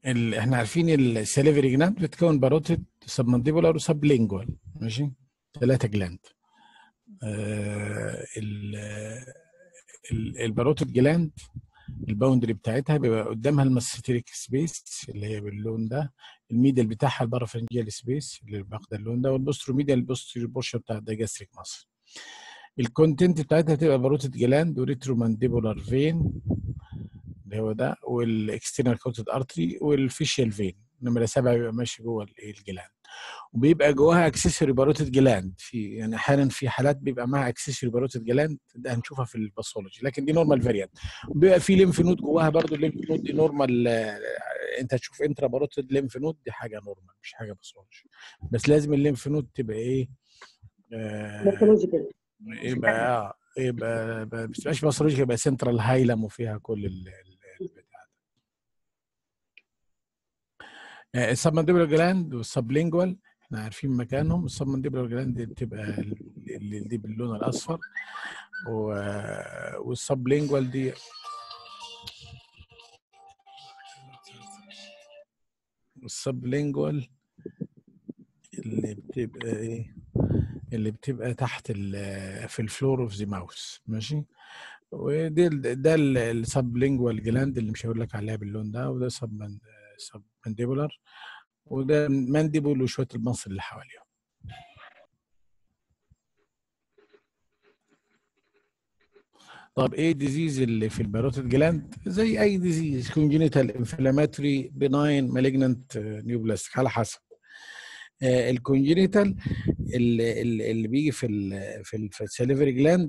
ال... احنا عارفين السليفري جلاند بتكون باروتيد سبمنديبولار وسبلينجوال ماشي ثلاثه جلاند آه ال... ال- الباروتيد جلاند الباوندري بتاعتها بيبقى قدامها الماستريك سبيس اللي هي باللون ده الميدل بتاعها البارافرنجيال سبيس اللي باخده اللون ده والبوستروميديال البوستيريور بورشن بتاع الدايجاستريك ماسل الكونتنت بتاعتها بتبقى باروتيد جلاند وريترومانديبولار فين اللي هو ده والاكسترنال كوتد ارتري والفيشيال فين نمرة سبعة بيبقى ماشي جوه الايه الجلاند وبيبقى جواها اكسسوري باروتيد جلاند في يعني احيانا في حالات بيبقى معاها اكسسوري باروتيد جلاند ده هنشوفها في الباثولوجي لكن دي نورمال فاريانت بيبقى في ليمف نود جواها برضو الليمف نود دي نورمال آه، انت تشوف انترا باروتيد ليمف نود دي حاجه نورمال مش حاجه باثولوجي بس لازم الليمف نود تبقى ايه آه مورفولوجيكال يبقى اه يبقى ما بتبقاش باثولوجي يبقى سنترال هايلم وفيها كل ال- ال- البتاع ده السبمنديبولار جلاند والسبلينجوال احنا عارفين مكانهم السبمنديبولار جلاند دي بتبقى ال- اللي دي باللون الاصفر و- والسبلينجوال دي السبلينجوال اللي بتبقى ايه اللي بتبقى تحت ال- في الفلور اوف ذا ماوس ماشي ودي ال- ده السبلينجوال جلاند اللي مش هقول لك عليها باللون ده وده سب سبمنديبولار وده مانديبول وشويه المصل اللي حواليهم طب ايه الديزيز اللي في الباروتيد جلاند زي اي ديزيز كونجينيتال انفلاماتوري بناين مالجنانت نيوبلاستيك على حسب الكونجينيتال اللي, اللي اللي بيجي في ال في ال في السليفري جلاند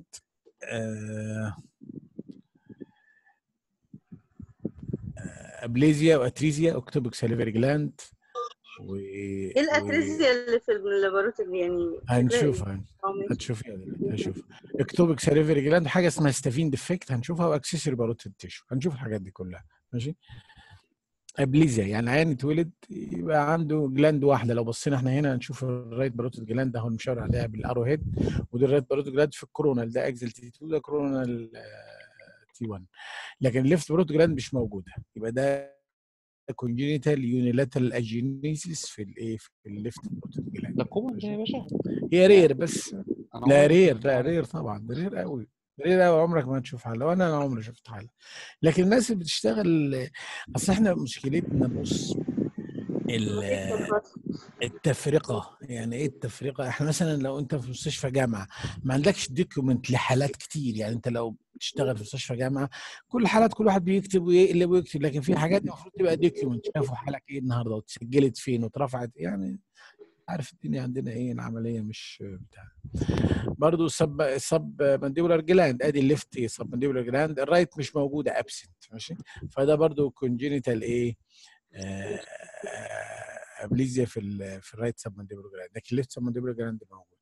ابليزيا واتريزيا اكتوبك سليفري جلاند و ايه الاتريزيا اللي في اللابوروتوري يعني هنشوفها أو ماشي. هتشوفيها دلوقتي هشوف اكتوبك سليفري جلاند حاجه اسمها ستافين ديفكت هنشوفها واكسسوري باروتيد تيشو هنشوف الحاجات دي كلها ماشي ابليزيا يعني عيان اتولد يبقى عنده جلاند واحده لو بصينا احنا هنا هنشوف الرايت باروتيد جلاند اهو المشاور عليها بالارو هيد ودي الرايت باروتيد جلاند في الكورونال ده اكزل تي 2 ده كورونال تي 1 لكن الليفت باروتيد جلاند مش موجوده يبقى ده كونجينيتال يونيلاترال اجينيسيس في الايه في الليفت باروتيد جلاند ده كومن ده يا باشا هي رير بس أنا لا عمري- رير لا رير طبعا ده رير قوي رير قوي عمرك ما تشوف حاله وانا انا عمري شفت حاله لكن الناس اللي بتشتغل اصل احنا مشكلتنا بص ال- التفرقه يعني ايه التفرقه احنا مثلا لو انت في مستشفى جامعه ما عندكش دوكيومنت لحالات كتير يعني انت لو بتشتغل في مستشفى جامعه كل حالات كل واحد بيكتب ويقلب ويكتب لكن في حاجات المفروض تبقى دوكيومنت شافوا حالك ايه النهارده واتسجلت فين واترفعت يعني عارف الدنيا عندنا ايه العمليه مش بتاع برضه السب السب مانديبولار جلاند ادي الليفت سب مانديبولار جلاند الرايت مش موجوده ابسنت ماشي فده برضه كونجينيتال ايه آه، آه، ابليزيا في ال في الرايت سب مانديبولار جلاند لكن الليفت سب مانديبولار جلاند موجود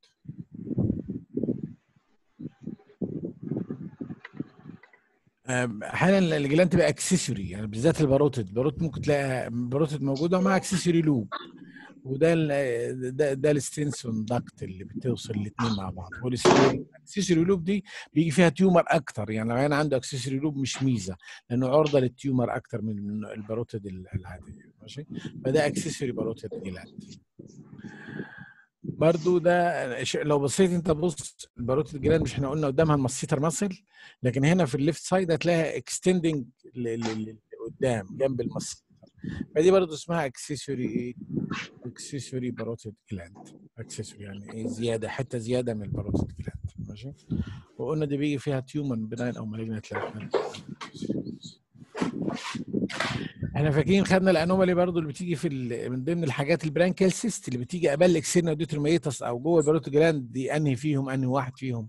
آم، احيانا الجلاند تبقى اكسسوري يعني بالذات الباروتيد الباروتيد ممكن تلاقي باروتيد موجوده ومع اكسسوري لوب وده ال ده, ده الستنسون داكت اللي بتوصل الاثنين مع بعض والاكسسوري لوب دي بيجي فيها تيومر اكتر يعني لو انا عنده اكسسوري لوب مش ميزه لانه عرضه للتيومر اكتر من الباروتيد العاديه ماشي فده اكسسوري باروتيد جلاند برضو ده ش- لو بصيت انت بص الباروتيد جلاند مش احنا قلنا قدامها المسيتر ماسل لكن هنا في الليفت سايد هتلاقيها اكستندنج لقدام جنب المسيتر فدي برضو اسمها اكسسوري ايه اكسسوري باروتيد جلاند اكسسوري يعني ايه زياده حته زياده من الباروتيد جلاند ماشي وقلنا دي بيجي فيها تيومر بناين او مالجنت احنا فاكرين خدنا الانومالي برضو اللي بتيجي في ال- من ضمن الحاجات البرانكيال سيست اللي بتيجي قبل الاكسيرنا وديتروميتس او جوه الباروتيد جلاند دي انهي فيهم انهي واحد فيهم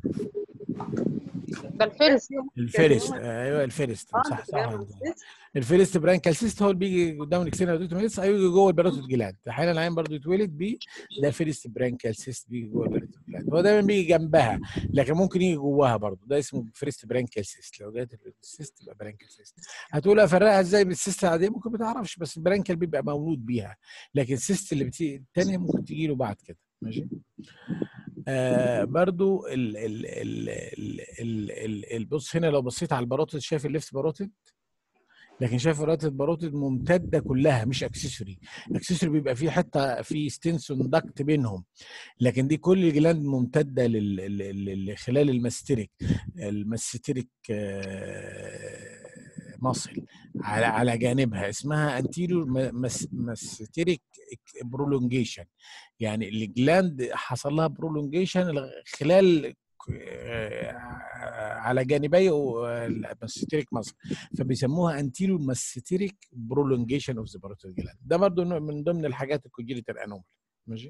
ده الفرس الفيرست ايوه الفيرست صح صح الفيرست برانكال سيست هو اللي بيجي قدام الاكسيرنا وديتروميتس او يجي جوه الباروتيد جلاند احيانا العين برضو يتولد بيه ده فيرست برانكال سيست بيجي جوه الباروتيد جلاند هو دايما بيجي جنبها لكن ممكن يجي جواها برضو ده اسمه فيرست برانكال سيست لو جت السيست يبقى برانكال سيست هتقول افرقها ازاي بالسيست العاديه ممكن ما تعرفش بس البرانكال بيبقى مولود بيها لكن السيست اللي بتيجي الثانيه ممكن تيجي له بعد كده ماشي آه برضو ال ال ال ال ال ال ال بص هنا لو بصيت على الباروتيد شايف الليفت باروتيد لكن شايف الرايت باروتيد ممتده كلها مش اكسسوري الاكسسوري بيبقى فيه حته في ستنسون داكت بينهم لكن دي كل الجلاند ممتده لل... لل... لل... خلال الماستريك الماستريك مصل على على جانبها اسمها انتيريور ماستريك برولونجيشن يعني الجلاند حصل لها برولونجيشن خلال على جانبي الماستيريك مصر فبيسموها انتيريور ماستيريك برولونجيشن اوف ذا باروتيد جلاند ده برضو من ضمن الحاجات الكونجينيتال انومال ماشي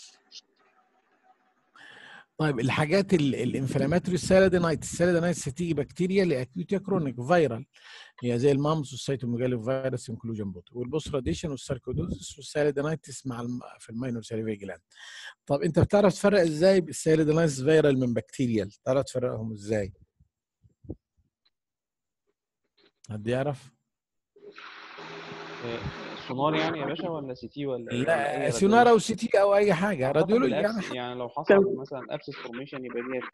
طيب الحاجات الانفلاماتوري السالادينايتس السالادينايتس هتيجي بكتيريا لاكيوت يا كرونيك فيرال هي زي المامس والسيتوميجالي فيروس انكلوجن بوت والبوست راديشن والساركودوزس والسالادينايتس مع الم... في الماينور ساليفي جلاند طب انت بتعرف تفرق ازاي السالادينايتس فيرال من بكتيريال تعرف تفرقهم ازاي حد يعرف سونار يعني يا باشا ولا سي تي ولا لا سونار او سي تي او اي حاجه راديولوجي يعني يعني لو حصل مثلا ابسس فورميشن يبقى ديت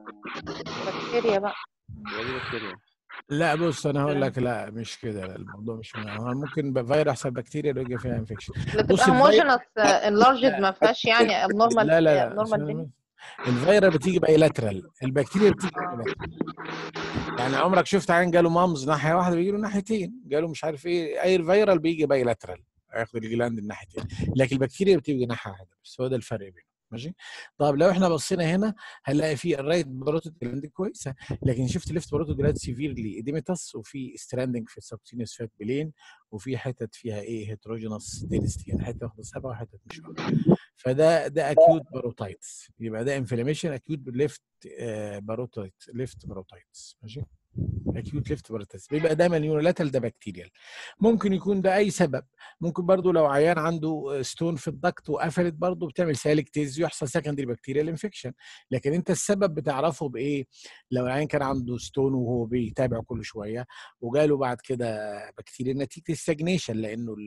بكتيريا بقى يبقى دي بكتيريا لا بص انا هقول لك لا مش كده لا الموضوع مش هو ممكن فيروس يحصل بكتيريا لو يجي فيها انفكشن بتبقى هوموجينس اللارجد ما فيهاش يعني ابنورمال لا لا لا نورمال الفيروس بتيجي بايلاترال البكتيريا بتيجي بايلاترال يعني عمرك شفت عين جاله مامز ناحيه واحده بيجي له ناحيتين جاله مش عارف ايه اي فيرال بيجي بايلاترال هياخد الجلاند الناحيتين لكن البكتيريا بتيجي ناحيه واحده بس هو ده الفرق بينهم ماشي طب لو احنا بصينا هنا هنلاقي في الرايت باروتيد جلاند كويسه لكن شفت ليفت باروتيد جلاند سيفيرلي اديميتاس وفي ستراندنج في السبتينيوس فات بلين وفي حتت فيها ايه هيتروجينوس دينستي يعني حته واخده سبعه وحتت مش واخده فده ده اكيوت باروتايتس يبقى ده انفلاميشن اكيوت ليفت باروتايت ليفت باروتايتس ماشي اكيوت ليفت باروتايتس بيبقى دايما يونيلاتال ده بكتيريال ممكن يكون ده اي سبب ممكن برضو لو عيان عنده ستون في الضغط وقفلت برضو بتعمل سالك تيز يحصل سكندري بكتيريال انفكشن لكن انت السبب بتعرفه بايه لو العيان كان عنده ستون وهو بيتابع كل شويه وجاله بعد كده بكتيريا نتيجه الستاجنيشن لانه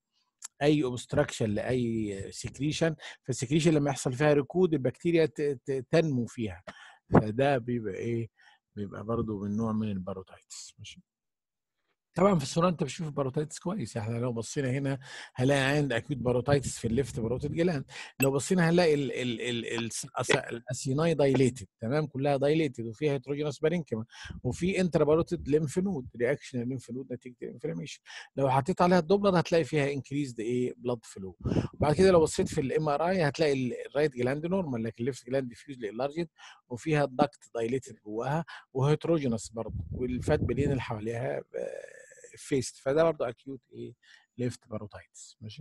اي اوبستراكشن لاي سكريشن فالسكريشن لما يحصل فيها ركود البكتيريا تنمو فيها فده بيبقى ايه بيبقى برضه من نوع من الباروتايتس ماشي طبعا في الصوره انت بتشوف الباروتايتس كويس احنا لو بصينا هنا هنلاقي عند اكيوت باروتايتس في الليفت باروتيد جلاند لو بصينا هنلاقي ال ال ال الاسيناي دايليتد تمام كلها دايليتد وفيها هيتروجينوس بارينكيما وفي انترا باروتيد ليمف نود رياكشن الليمف نود نتيجه الانفلاميشن لو حطيت عليها الدوبلر هتلاقي فيها انكريزد ايه بلاد فلو وبعد كده لو بصيت في الام ار اي هتلاقي الرايت جلاند نورمال لكن الليفت جلاند ديفيوز لارجد وفيها الدكت دايليتد جواها وهيتروجينوس برضه والفات بلين اللي حواليها فيست فده برضه اكيوت ايه ليفت باروتايتس ماشي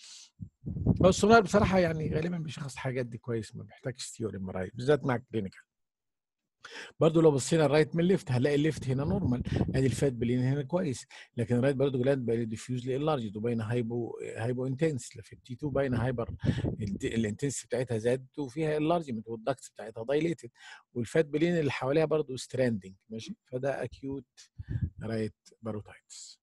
هو السونار بصراحه يعني غالبا بيشخص الحاجات دي كويس ما بيحتاجش ستيور ام ار بالذات مع الكلينيكال برضه لو بصينا الرايت من الليفت هنلاقي الليفت هنا نورمال ادي الفات بلين هنا كويس لكن الرايت برضه جلاند بقى ديفيوز لارج وباينه هايبو هايبو انتنس في التي 2 باينه هايبر الانتنس بتاعتها زادت وفيها اللارجمنت والدكتس بتاعتها دايليتد والفات بلين اللي حواليها برضه ستراندنج ماشي فده اكيوت رايت باروتايتس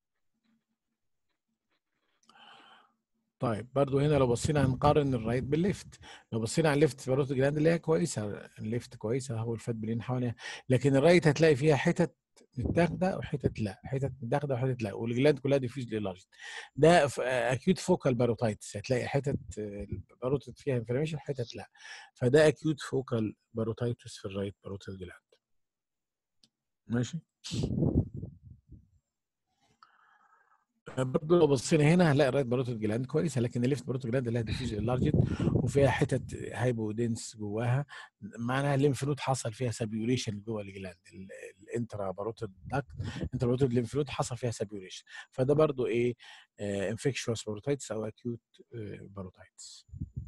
طيب برضو هنا لو بصينا هنقارن الرايت بالليفت لو بصينا على الليفت باروت جلاند اللي هي كويسه الليفت كويسه هو الفات بلين حواليها لكن الرايت هتلاقي فيها حتت متاخده وحتت لا حتت متاخده وحتت لا والجلاند كلها ديفيوز لارج ده اكيوت فوكال باروتايتس هتلاقي حتت باروتيد فيها انفلاميشن حتت لا فده اكيوت فوكال باروتايتس في الرايت باروتيد جلاند ماشي برضه لو بصينا هنا هنلاقي الرايت باروتيد جلاند كويسه لكن الليفت باروتيد جلاند لها ديفيوز لارجت وفيها حتت هايبو دنس جواها معناها الليمف نود حصل فيها سابيوريشن جوه الجلاند الانترا باروتيد داكت انترا باروتيد ليمف نود حصل فيها سابيوريشن فده برضه ايه انفكشوس باروتايتس او اكيوت باروتايتس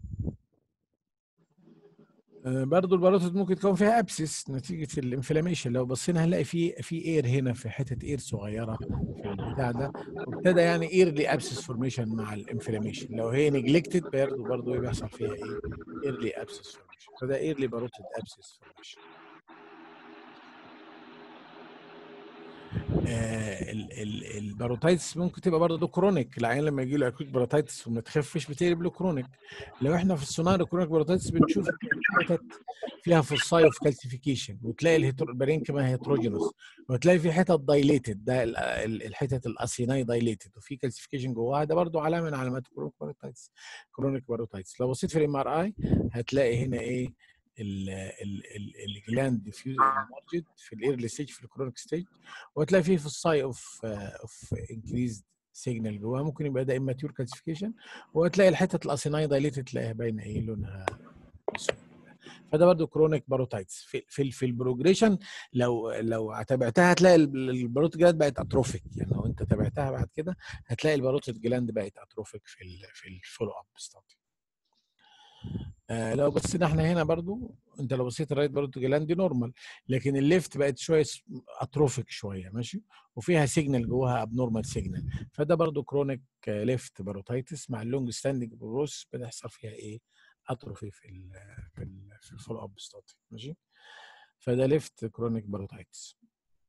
برضه الباروتيد ممكن تكون فيها ابسس نتيجه الانفلاميشن لو بصينا هنلاقي في في اير هنا في حته اير صغيره في البتاع ده وابتدى يعني ايرلي ابسس فورميشن مع الانفلاميشن لو هي نجلكتد برضه برضه ايه بيحصل فيها ايه ايرلي ابسس فورميشن فده ايرلي باروتيد ابسس فورميشن آه ال- ال- الباروتايتس ممكن تبقى برضه كرونيك العيان لما يجي له اكوت باروتايتس وما تخفش بتقلب له كرونيك لو احنا في السونار كرونيك باروتايتس بنشوف حتت فيها فوساي اوف كالسيفيكيشن وتلاقي الهيترو البرين كمان هيتروجينوس وتلاقي في حتت دايليتد ده ال- ال- الحتت الاسيناي دايليتد وفي كالسيفيكيشن جواها ده برضه علامه من علامات كرونيك باروتايتس كرونيك باروتايتس لو بصيت في الام ار اي هتلاقي هنا ايه ال- ال- ال- الجلاند ديفيوز مارجد في الايرلي ستيج في الكرونيك ستيج وهتلاقي فيه في الساي اوف اوف انكريزد سيجنال جواها ممكن يبقى ده اماتيور كالسيفيكيشن وهتلاقي الحتت الاسيناي دايليتد تلاقيها باينه ايه لونها اسود فده برضو كرونيك باروتايتس في في, في البروجريشن لو لو تابعتها هتلاقي ال- الباروت جلاند بقت اتروفيك يعني لو انت تابعتها بعد كده هتلاقي الباروت جلاند بقت اتروفيك في ال في الفولو اب ستادي آه لو بصينا احنا هنا برضو انت لو بصيت الرايت باروت جلاند دي نورمال لكن الليفت بقت شويه س- اتروفيك شويه ماشي وفيها سيجنال جواها ابنورمال سيجنال فده برضو كرونيك ليفت باروتايتس مع اللونج ستاندنج بروس بتحصل فيها ايه اتروفي في ال في ال في الفولو اب ستادي ماشي فده ليفت كرونيك باروتايتس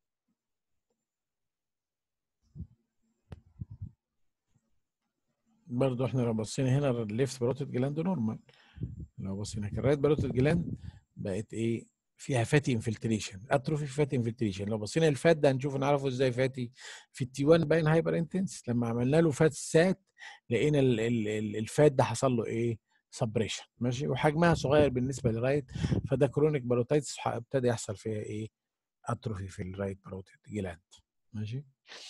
برضو احنا لو بصينا هنا الليفت باروتيد جلاند نورمال لو بصينا كده الرايت باروتيد جلاند بقت ايه فيها فاتي انفلتريشن اتروفي فاتي انفلتريشن لو بصينا الفات ده هنشوف نعرفه ازاي فاتي في التي 1 باين هايبر انتنس لما عملنا له فات سات لقينا ال- ال- ال- الفات ده حصل له ايه سبريشن ماشي وحجمها صغير بالنسبه للرايت فده كرونيك باروتايتس ابتدى يحصل فيها ايه اتروفي في الرايت باروتيد جلاند ماشي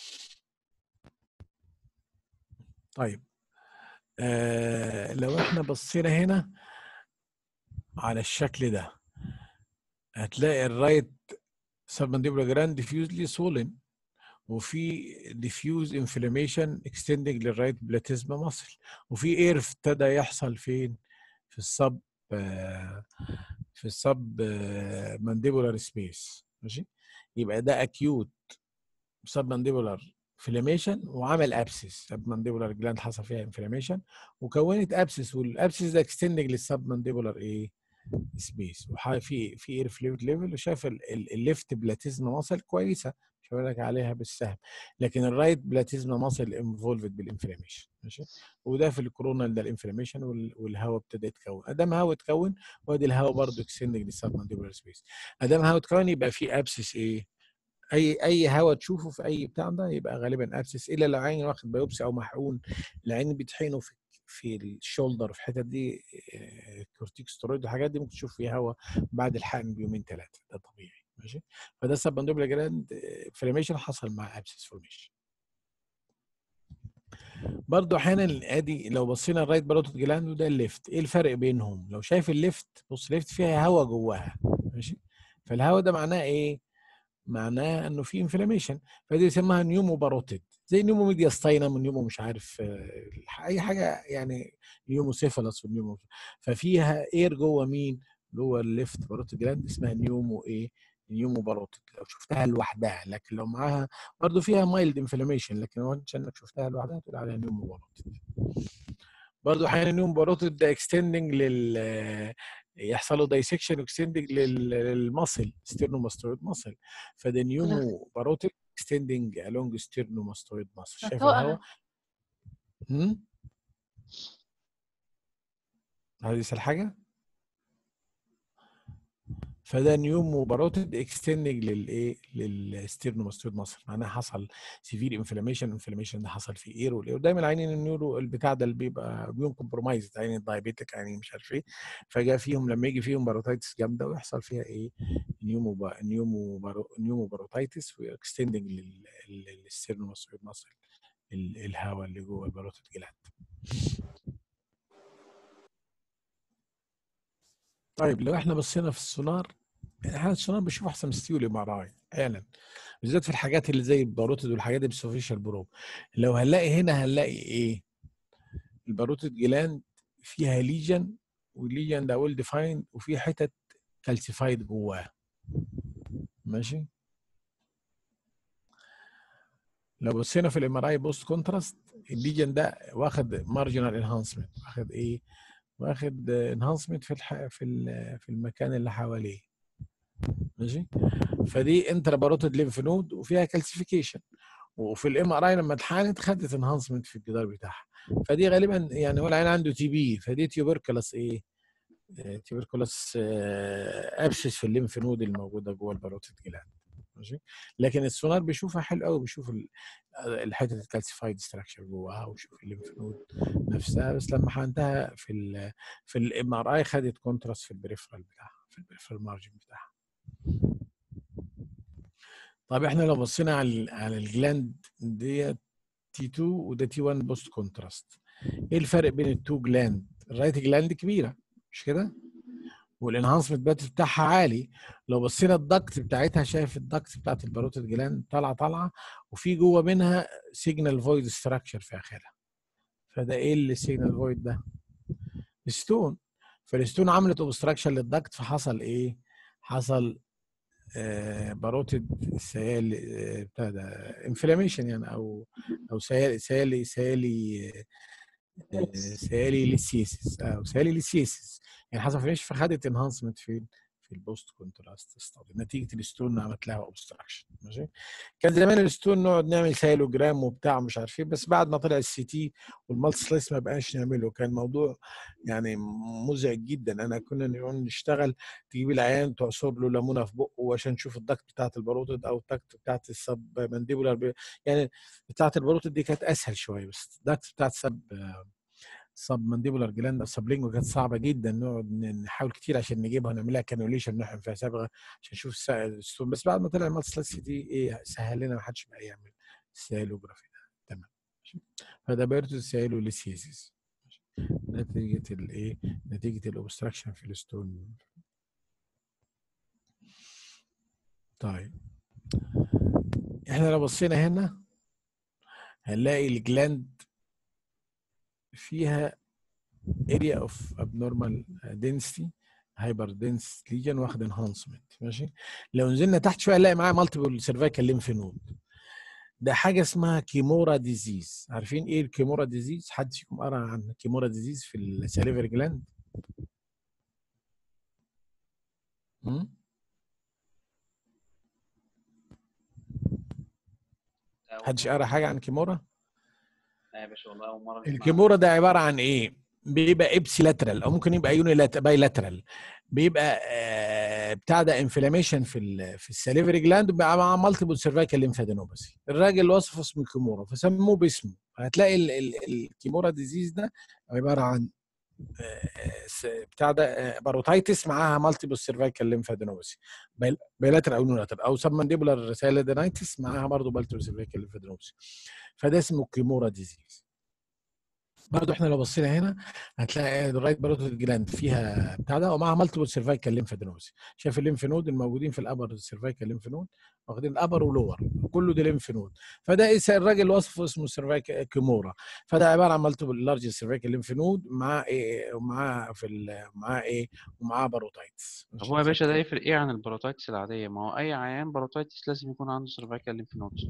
طيب آه لو احنا بصينا هنا على الشكل ده هتلاقي الرايت سبمنديبولا جراند ديفيوزلي سولن وفي ديفيوز انفلاميشن اكستندنج للرايت بلاتيزما ماسل وفي اير ابتدى يحصل فين في السب آه، في السب مانديبولار سبيس ماشي يبقى ده اكيوت سب مانديبولار انفلاميشن وعمل ابسس سب مانديبولار جلاند حصل فيها انفلاميشن وكونت ابسس والابسس ده اكستندنج للسب مانديبولار ايه سبيس وفي في اير فلويد ليفل وشايف الليفت بلاتيزما ماسل كويسه مش هقول لك عليها بالسهم لكن الرايت بلاتيزما ماسل انفولفد بالانفلاميشن ماشي وده في الكورونا ده الانفلاميشن والهواء ابتدى يتكون ادام هواء اتكون وادي الهواء برضه اكستندنج للسب مانديبولار سبيس ادام هواء اتكون يبقى في ابسس ايه اي اي هواء تشوفه في اي بتاع ده يبقى غالبا ابسس الا لو عين واخد بايوبسي او محقون العين بيطحنوا في في الشولدر في الحتت دي كورتيكسترويد والحاجات دي ممكن تشوف فيها هواء بعد الحقن بيومين ثلاثه ده طبيعي ماشي فده السبندوبلا جراند انفلاميشن حصل مع ابسس فورميشن برضه احيانا ادي لو بصينا الرايت باروتيد جلاند وده الليفت ايه الفرق بينهم لو شايف الليفت بص الليفت فيها هواء جواها ماشي فالهواء ده معناه ايه معناه انه في انفلاميشن فدي يسموها نيومو باروتيد زي نيومو ميدياستاينم ونيومو مش عارف آه، اي حاجه يعني نيومو سيفالس ونيومو ففيها اير جوه مين جوه الليفت باروتيد جلاند اسمها نيومو ايه نيومو باروتيد لو شفتها لوحدها لكن لو معاها برضه فيها مايلد انفلاميشن لكن لو انت انك شفتها لوحدها تقول عليها نيومو باروتيد برضه احيانا نيومو باروتيد ده اكستندنج لل يحصل له دايسكشن اكستندنج للمصل ستيرنوماستويد مصل فده نيومو باروتيد اكستندنج along ستيرنوماستويد مصل شايف هو- الهواء هم؟ عايز يسأل حاجة؟ فده نيومو باروتيد اكستندنج للايه للستيرنوماستويد مصل معناها حصل سيفير انفلاميشن انفلاميشن ده حصل في اير والاير دايما العينين النيورو البتاع ده اللي بيبقى بيهم كومبرومايز عين الدايابيتك عين مش عارف ايه فجاء فيهم لما يجي فيهم باروتايتس جامده ويحصل فيها ايه نيومو با نيومو بارو نيومو باروتايتس واكستندنج للستيرنوماستويد مصل الهواء اللي جوه الباروتيد جلاند طيب لو احنا بصينا في السونار احنا السونار بنشوف احسن من ستيولي مع راي احيانا بالذات في الحاجات اللي زي الباروتيد والحاجات دي بالسوفيشال بروب لو هنلاقي هنا هنلاقي ايه الباروتيد جلاند فيها ليجن والليجن ده ويل ديفايند وفي حتت كالسيفايد جواه ماشي لو بصينا في الام ار اي بوست كونتراست الليجن ده واخد مارجنال انهانسمنت واخد ايه واخد انهانسمنت في الح... في ال... في المكان اللي حواليه ماشي فدي انترا باروتيد ليمف نود وفيها كالسيفيكيشن وفي الام ار اي لما اتحقنت خدت انهانسمنت في الجدار بتاعها فدي غالبا يعني هو العين عنده تي بي فدي تيوبركلس ايه آه، تيوبركلس آه، ابسس في الليمف نود الموجوده جوه الباروتيد جلاند ماشي لكن السونار بيشوفها حلو قوي بيشوف ال- الحته الكالسيفايد ستراكشر جواها ويشوف الليمف نود نفسها بس لما حقنتها في ال في الام ار اي خدت كونتراست في البريفرال بتاعها في البريفرال مارجن بتاعها طب احنا لو بصينا على ال- على الجلاند ديت تي 2 وده تي 1 بوست كونتراست ايه الفرق بين التو جلاند الرايت جلاند كبيره مش كده والانهانسمنت بات بتاعها عالي لو بصينا الدكت بتاعتها شايف الدكت بتاعت الباروتيد جلاند طالعه طالعه وفي جوه منها سيجنال فويد ستراكشر في اخرها فده ايه اللي السيجنال فويد ده الستون فالستون عملت اوبستراكشن للدكت فحصل ايه حصل آه، باروتيد سيالي آه، بتاع ده انفلاميشن يعني او او سيالي سيالي سيالي آه، سيالي ليسيسس او سيالي ليسيسس يعني حصل فيش فخدت انهانسمنت فين في البوست كونتراست ستادي نتيجه الستون عملت لها اوبستراكشن ماشي كان زمان الستون نقعد نعمل سايلوجرام وبتاع مش عارف ايه بس بعد ما طلع السي تي والمالتي سلايس ما بقاش نعمله كان موضوع يعني مزعج جدا انا كنا نقعد نشتغل تجيب العيان تعصر له ليمونه في بقه عشان نشوف الضغط بتاعت الباروتيد او الضغط بتاعت السب مانديبولار يعني بتاعت الباروتيد دي كانت اسهل شويه بس الضغط بتاعت سب سب مانديبولار جلاند سب لينجو كانت صعبه جدا نقعد ن- نحاول كتير عشان نجيبها ونعملها كانوليشن نحن فيها صبغه عشان نشوف الس- الستون بس بعد ما طلع المالتي سلايس دي ايه سهل لنا ما حدش بقى يعمل سيالوجرافي ده تمام ماشي. فده بيرتو سيالوليسيسيس نتيجه الايه نتيجه الاوبستراكشن في الستون طيب احنا لو بصينا هنا هنلاقي الجلاند فيها area of abnormal density هايبر دنس ليجن واخد انهانسمنت ماشي لو نزلنا تحت شويه نلاقي معاه مالتيبل سيرفيكال ليمف نود ده حاجه اسمها كيمورا ديزيز عارفين ايه الكيمورا ديزيز حد فيكم قرا عن كيمورا ديزيز في الساليفر جلاند حدش قرا حاجه عن كيمورا لا يا باشا والله اول مره نسمع الكيمورا ده عباره عن ايه؟ بيبقى ابسي لاترال او ممكن يبقى يوني باي لاترال بيبقى آه، بتاع ده انفلاميشن في ال في الساليفري جلاند بيبقى مع مالتيبل سيرفيكال ليمفادينوباثي الراجل وصفه اسمه كيمورا فسموه باسمه هتلاقي ال- ال- الكيمورا ديزيز ده عباره عن آه، س- بتاع ده آه، باروتايتس معاها مالتيبل سيرفيكال ليمفادينوباثي بايلاترال او نوناترال او سبمانديبولار سيلادينايتس معاها برضه مالتيبل سيرفيكال ليمفادينوباثي فده اسمه كيمورا ديزيز برضه احنا لو بصينا هنا هتلاقي الرايت باروتيد جلاند فيها بتاع ده ومعاها مالتيبل سيرفيكال ليمفادينوباثي شايف الليمف نود الموجودين في الابر سيرفيكال ليمف نود واخدين الابر ولور كله ده ليمف نود فده إيه الراجل وصفه اسمه سيرفيكال كيمورا فده عباره عن مالتيبل لارج سيرفيكال ليمف نود مع ايه ومعاه في ال- معاه ايه ومعاه باروتايتس طب هو يا باشا ده يفرق ايه عن الباروتايتس العاديه ما هو اي عيان باروتايتس لازم يكون عنده سيرفيكال ليمف نودز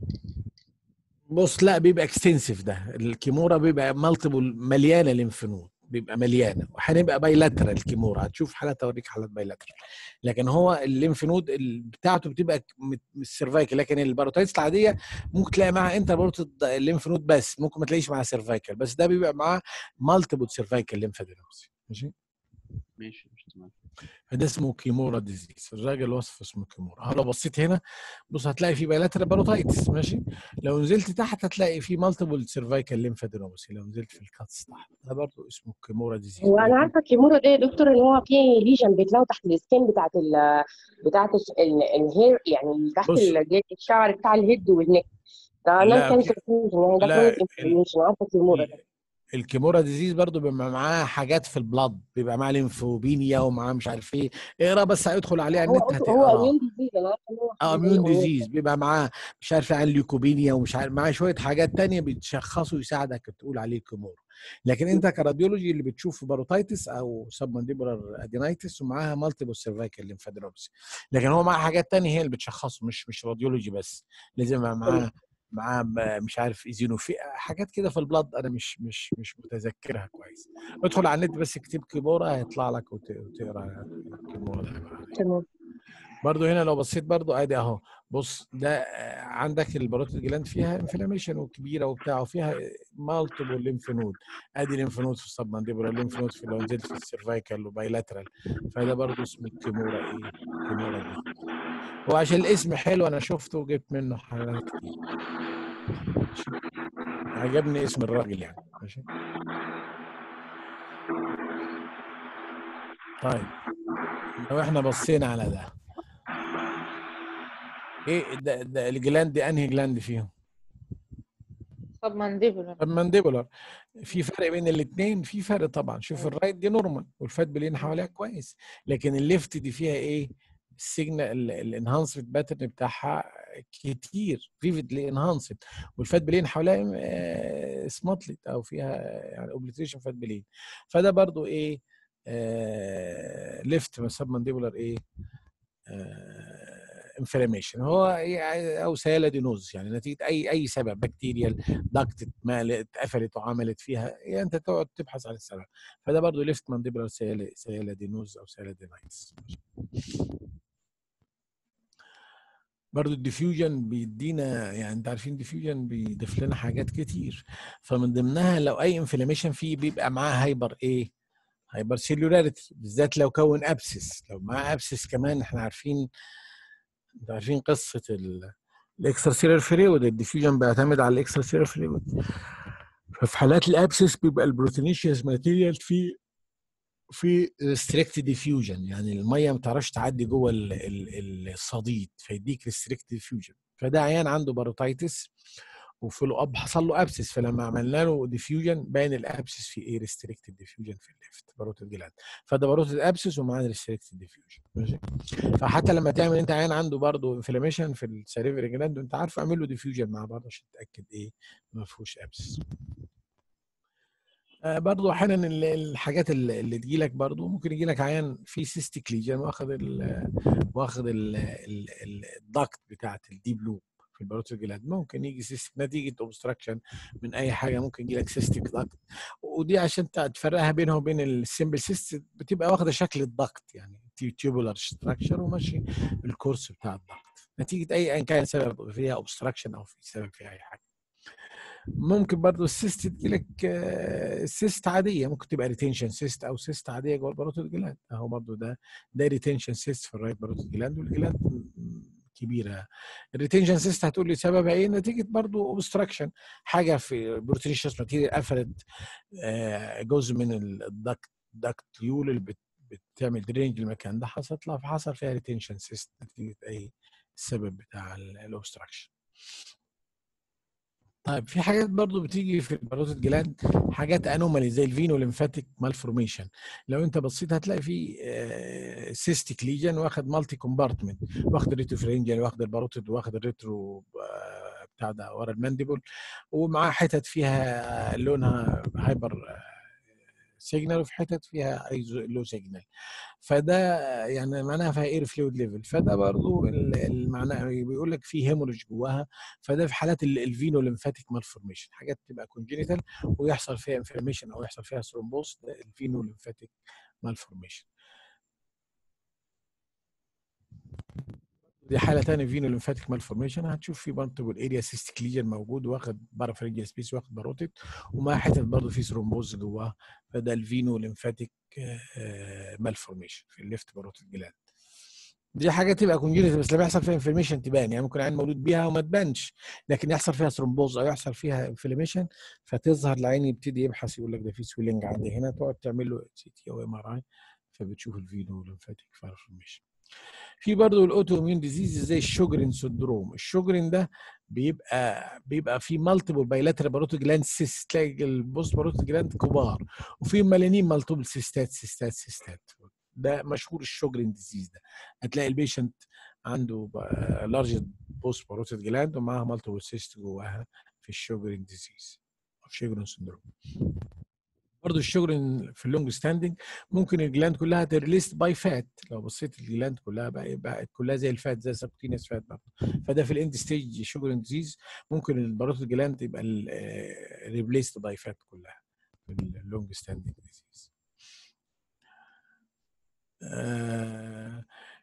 بص لا بيبقى اكستنسيف ده الكيمورا بيبقى مالتيبل مليانه ليمف نود بيبقى مليانه وهنبقى بايلاترال كيمورا هتشوف حالات اوريك حالات بايلاترال لكن هو الليمف نود ال- بتاعته بتبقى السيرفايكال لكن الباروتايتس العاديه ممكن تلاقي معاها انت باروتيد الليمف نود بس ممكن ما تلاقيش معاها سيرفايكال بس ده بيبقى معاه مالتيبل سيرفايكال ليمفادينوباثي ماشي ماشي مش تمام فده اسمه كيمورا ديزيز الراجل وصف اسمه كيمورا لو بصيت هنا بص هتلاقي في بايلاترال باروتايتس ماشي لو نزلت تحت هتلاقي في مالتيبل سيرفايكال ليمفادينوباثي لو نزلت في الكاتس تحت ده برضه اسمه كيمورا ديزيز هو انا عارفه الكيمورا ده يا دكتور ان هو في ليجن بيطلعوا تحت السكين بتاعت ال بتاعت الش- ال- الهير يعني تحت بص. ال- الشعر بتاع الهيد والنك ده لا، نان كانسر في- يعني ده لا، كرونيك ال- انفلاميشن عارفه الكيمورا ده الكيمورا ديزيز برضه بيبقى معاه حاجات في البلاد بيبقى معاه ليمفوبينيا ومعاه مش عارف ايه اقرا بس هيدخل عليها هو النت هو هتقرا اميون ديزيز انا عارفه ان هو اه حاجة زي اميون immune. ديزيز بيبقى معاه مش عارف عن ليوكوبينيا ومش عارف معاه شويه حاجات تانية بتشخصه يساعدك تقول عليه كيمورا لكن انت كراديولوجي اللي بتشوف باروتايتس او سب مانديبولار ادينايتس ومعاها مالتيبل سيرفيكال ليمفادينوباثي لكن هو معاه حاجات تانية هي اللي بتشخصه مش مش راديولوجي بس لازم يبقى معاه معاه ب- مش عارف ايزينوفي حاجات كده في البلاد انا مش مش مش متذكرها كويس ادخل على النت بس اكتب كيمورا هيطلع لك وت- وتقرا الكيمورا ده عبارة عن إيه. تمام برضو هنا لو بصيت برضو ادي اهو بص ده آه، عندك الباروتيد جلاند فيها انفلاميشن وكبيره وبتاع وفيها مالتيبل ليمف نود ادي ليمف نود في السب مانديبولار ليمف نود في لو نزلت في السيرفايكال وبايلاترال فده برضو اسمه كيمورا ايه كيمورا دي وعشان الاسم حلو انا شفته وجبت منه حالات كتير ماشي. عجبني اسم الراجل يعني ماشي طيب لو احنا بصينا على ده ايه ده, ده الجلاند دي انهي جلاند فيهم؟ سب مانديبولار المانديبولار في فرق بين الاثنين في فرق طبعا شوف الرايت دي نورمال والفات بلين حواليها كويس لكن الليفت دي فيها ايه السيجنال الانهانسمنت باترن بتاعها كتير فيفيدلي انهانسد والفات بلين حواليها سماتلت او فيها يعني اوبليتريشن فات بلين فده برضو ايه ليفت سب مانديبولار ايه انفلاميشن هو إيه او سيلادينوز يعني نتيجه اي اي سبب بكتيريال داكت ما اتقفلت وعملت فيها يعني انت تقعد تبحث عن السبب فده برضو ليفت مانديبولار سيلادينوز او سيلادينايتس برضو الديفيوجن بيدينا يعني انت عارفين الديفيوجن بيضيف لنا حاجات كتير فمن ضمنها لو اي انفلاميشن فيه بيبقى معاه هايبر ايه هايبر سيلولاريتي بالذات لو كون ابسس لو معاه ابسس كمان احنا عارفين انتوا عارفين قصه الاكسترا سيلر فلويد الديفيوجن بيعتمد على الاكسترا سيلر فلويد ففي حالات الابسس بيبقى البروتينيشيوس ماتيريال في في ريستريكت ديفيوجن يعني الميه ما تعرفش تعدي جوه ال- ال- الصديد فيديك ريستريكت ديفيوجن فده عيان عنده باروتايتس وفولو اب حصل له ابسس فلما عملنا له ديفيوجن باين الابسس في ايه ريستريكتد ديفيوجن في الليفت باروتيد جلاند فده باروتيد ابسس ومعاه ريستريكتد ديفيوجن ماشي فحتى لما تعمل انت عيان عنده برضه انفلاميشن في السيريفري جلاند وانت عارف اعمل له ديفيوجن مع بعض عشان تتاكد ايه ما فيهوش ابسس آه، برضو احيانا ال- الحاجات اللي اللي تجيلك برضو ممكن يجيلك عيان في سيستيك ليجن واخد ال واخد ال- ال- ال- الضغط بتاعت الديب لوب في الباروتيد جلاند ممكن يجي سيستيك نتيجه اوبستراكشن من اي حاجه ممكن يجي لك سيستيك ضغط ودي عشان ت- تفرقها بينها وبين السمبل سيست بتبقى واخده شكل الضغط يعني تيوبولار ستراكشر وماشي الكورس بتاع الضغط نتيجه اي ان كان سبب فيها اوبستراكشن او في سبب فيها اي حاجه ممكن برضو السيست تجيلك آه، سيست عاديه ممكن تبقى ريتنشن سيست او سيست عاديه جوه الباروتيد جلاند اهو برضو ده ده ريتنشن سيست في الرايت باروتيد جلاند والجلاند م- كبيره الريتنشن سيست هتقول لي سببها ايه نتيجه برضو اوبستراكشن حاجه في بروتينيشس ماتيريال قفلت آه، جزء من الدكت دكتيول اللي بت- بتعمل درينج المكان ده حصلت لها فحصل فيها ريتنشن سيست نتيجه اي السبب بتاع الاوبستراكشن طيب في حاجات برضو بتيجي في الباروتيد جلاند حاجات انومالي زي الفينو ليمفاتيك مالفورميشن لو انت بصيت هتلاقي في سيستيك ليجن واخد مالتي كومبارتمنت واخد الريتروفرنجل واخد الباروتيد واخد الريترو آه، بتاع ده ورا المانديبل ومعاه حتت فيها لونها هايبر سيجنال وفي حتت فيها لو سيجنال فده يعني معناها فيها اير فلويد ليفل فده برضو ال- المعنى بيقول لك في هيموريج جواها فده في حالات الفينو ليمفاتيك مالفورميشن حاجات تبقى كونجينيتال ويحصل فيها انفلاميشن او يحصل فيها ثرومبوز ده الفينو ليمفاتيك مالفورميشن دي حاله ثانيه فينو ليمفاتيك مالفورميشن هتشوف في مالتيبل اريا سيستيك ليجن موجود واخد بارافرنجيال سبيس واخد باروتيد ومع حتت برضه في ثرومبوز جواه فده الفينو ليمفاتيك مالفورميشن في الليفت باروتيد جلاند دي حاجه تبقى كونجينيتال بس لما يحصل فيها انفلاميشن تبان يعني ممكن عين مولود بيها وما تبانش لكن يحصل فيها ثرومبوز او يحصل فيها انفلاميشن فتظهر العين يبتدي يبحث يقول لك ده في سويلنج عندي هنا تقعد تعمل له سي تي او ام ار اي فبتشوف الفينو ليمفاتيك مالفورميشن في برضه الاوتو اميون ديزيز زي الشوجرين سندروم الشوجرين ده بيبقى بيبقى في مالتيبل بايلاترال باروتو جلاند سيست تلاقي البوست باروتو جلاند كبار وفي ملانين مالتيبل سيستات سيستات سيستات ده مشهور الشوجرين ديزيز ده هتلاقي البيشنت عنده لارج بوست باروتو جلاند ومعاها مالتيبل سيست جواها في الشوجرين ديزيز او شوجرين سندروم برضه الشوجرين في اللونج ستاندنج ممكن الجلاند كلها تريليست باي فات لو بصيت الجلاند كلها بقى بقت كلها زي الفات زي سبكتينيس فات برضه فده في الاند ستيج شوجرين ديزيز ممكن الباروت الجلاند يبقى ريبليست باي فات كلها في اللونج ستاندنج ديزيز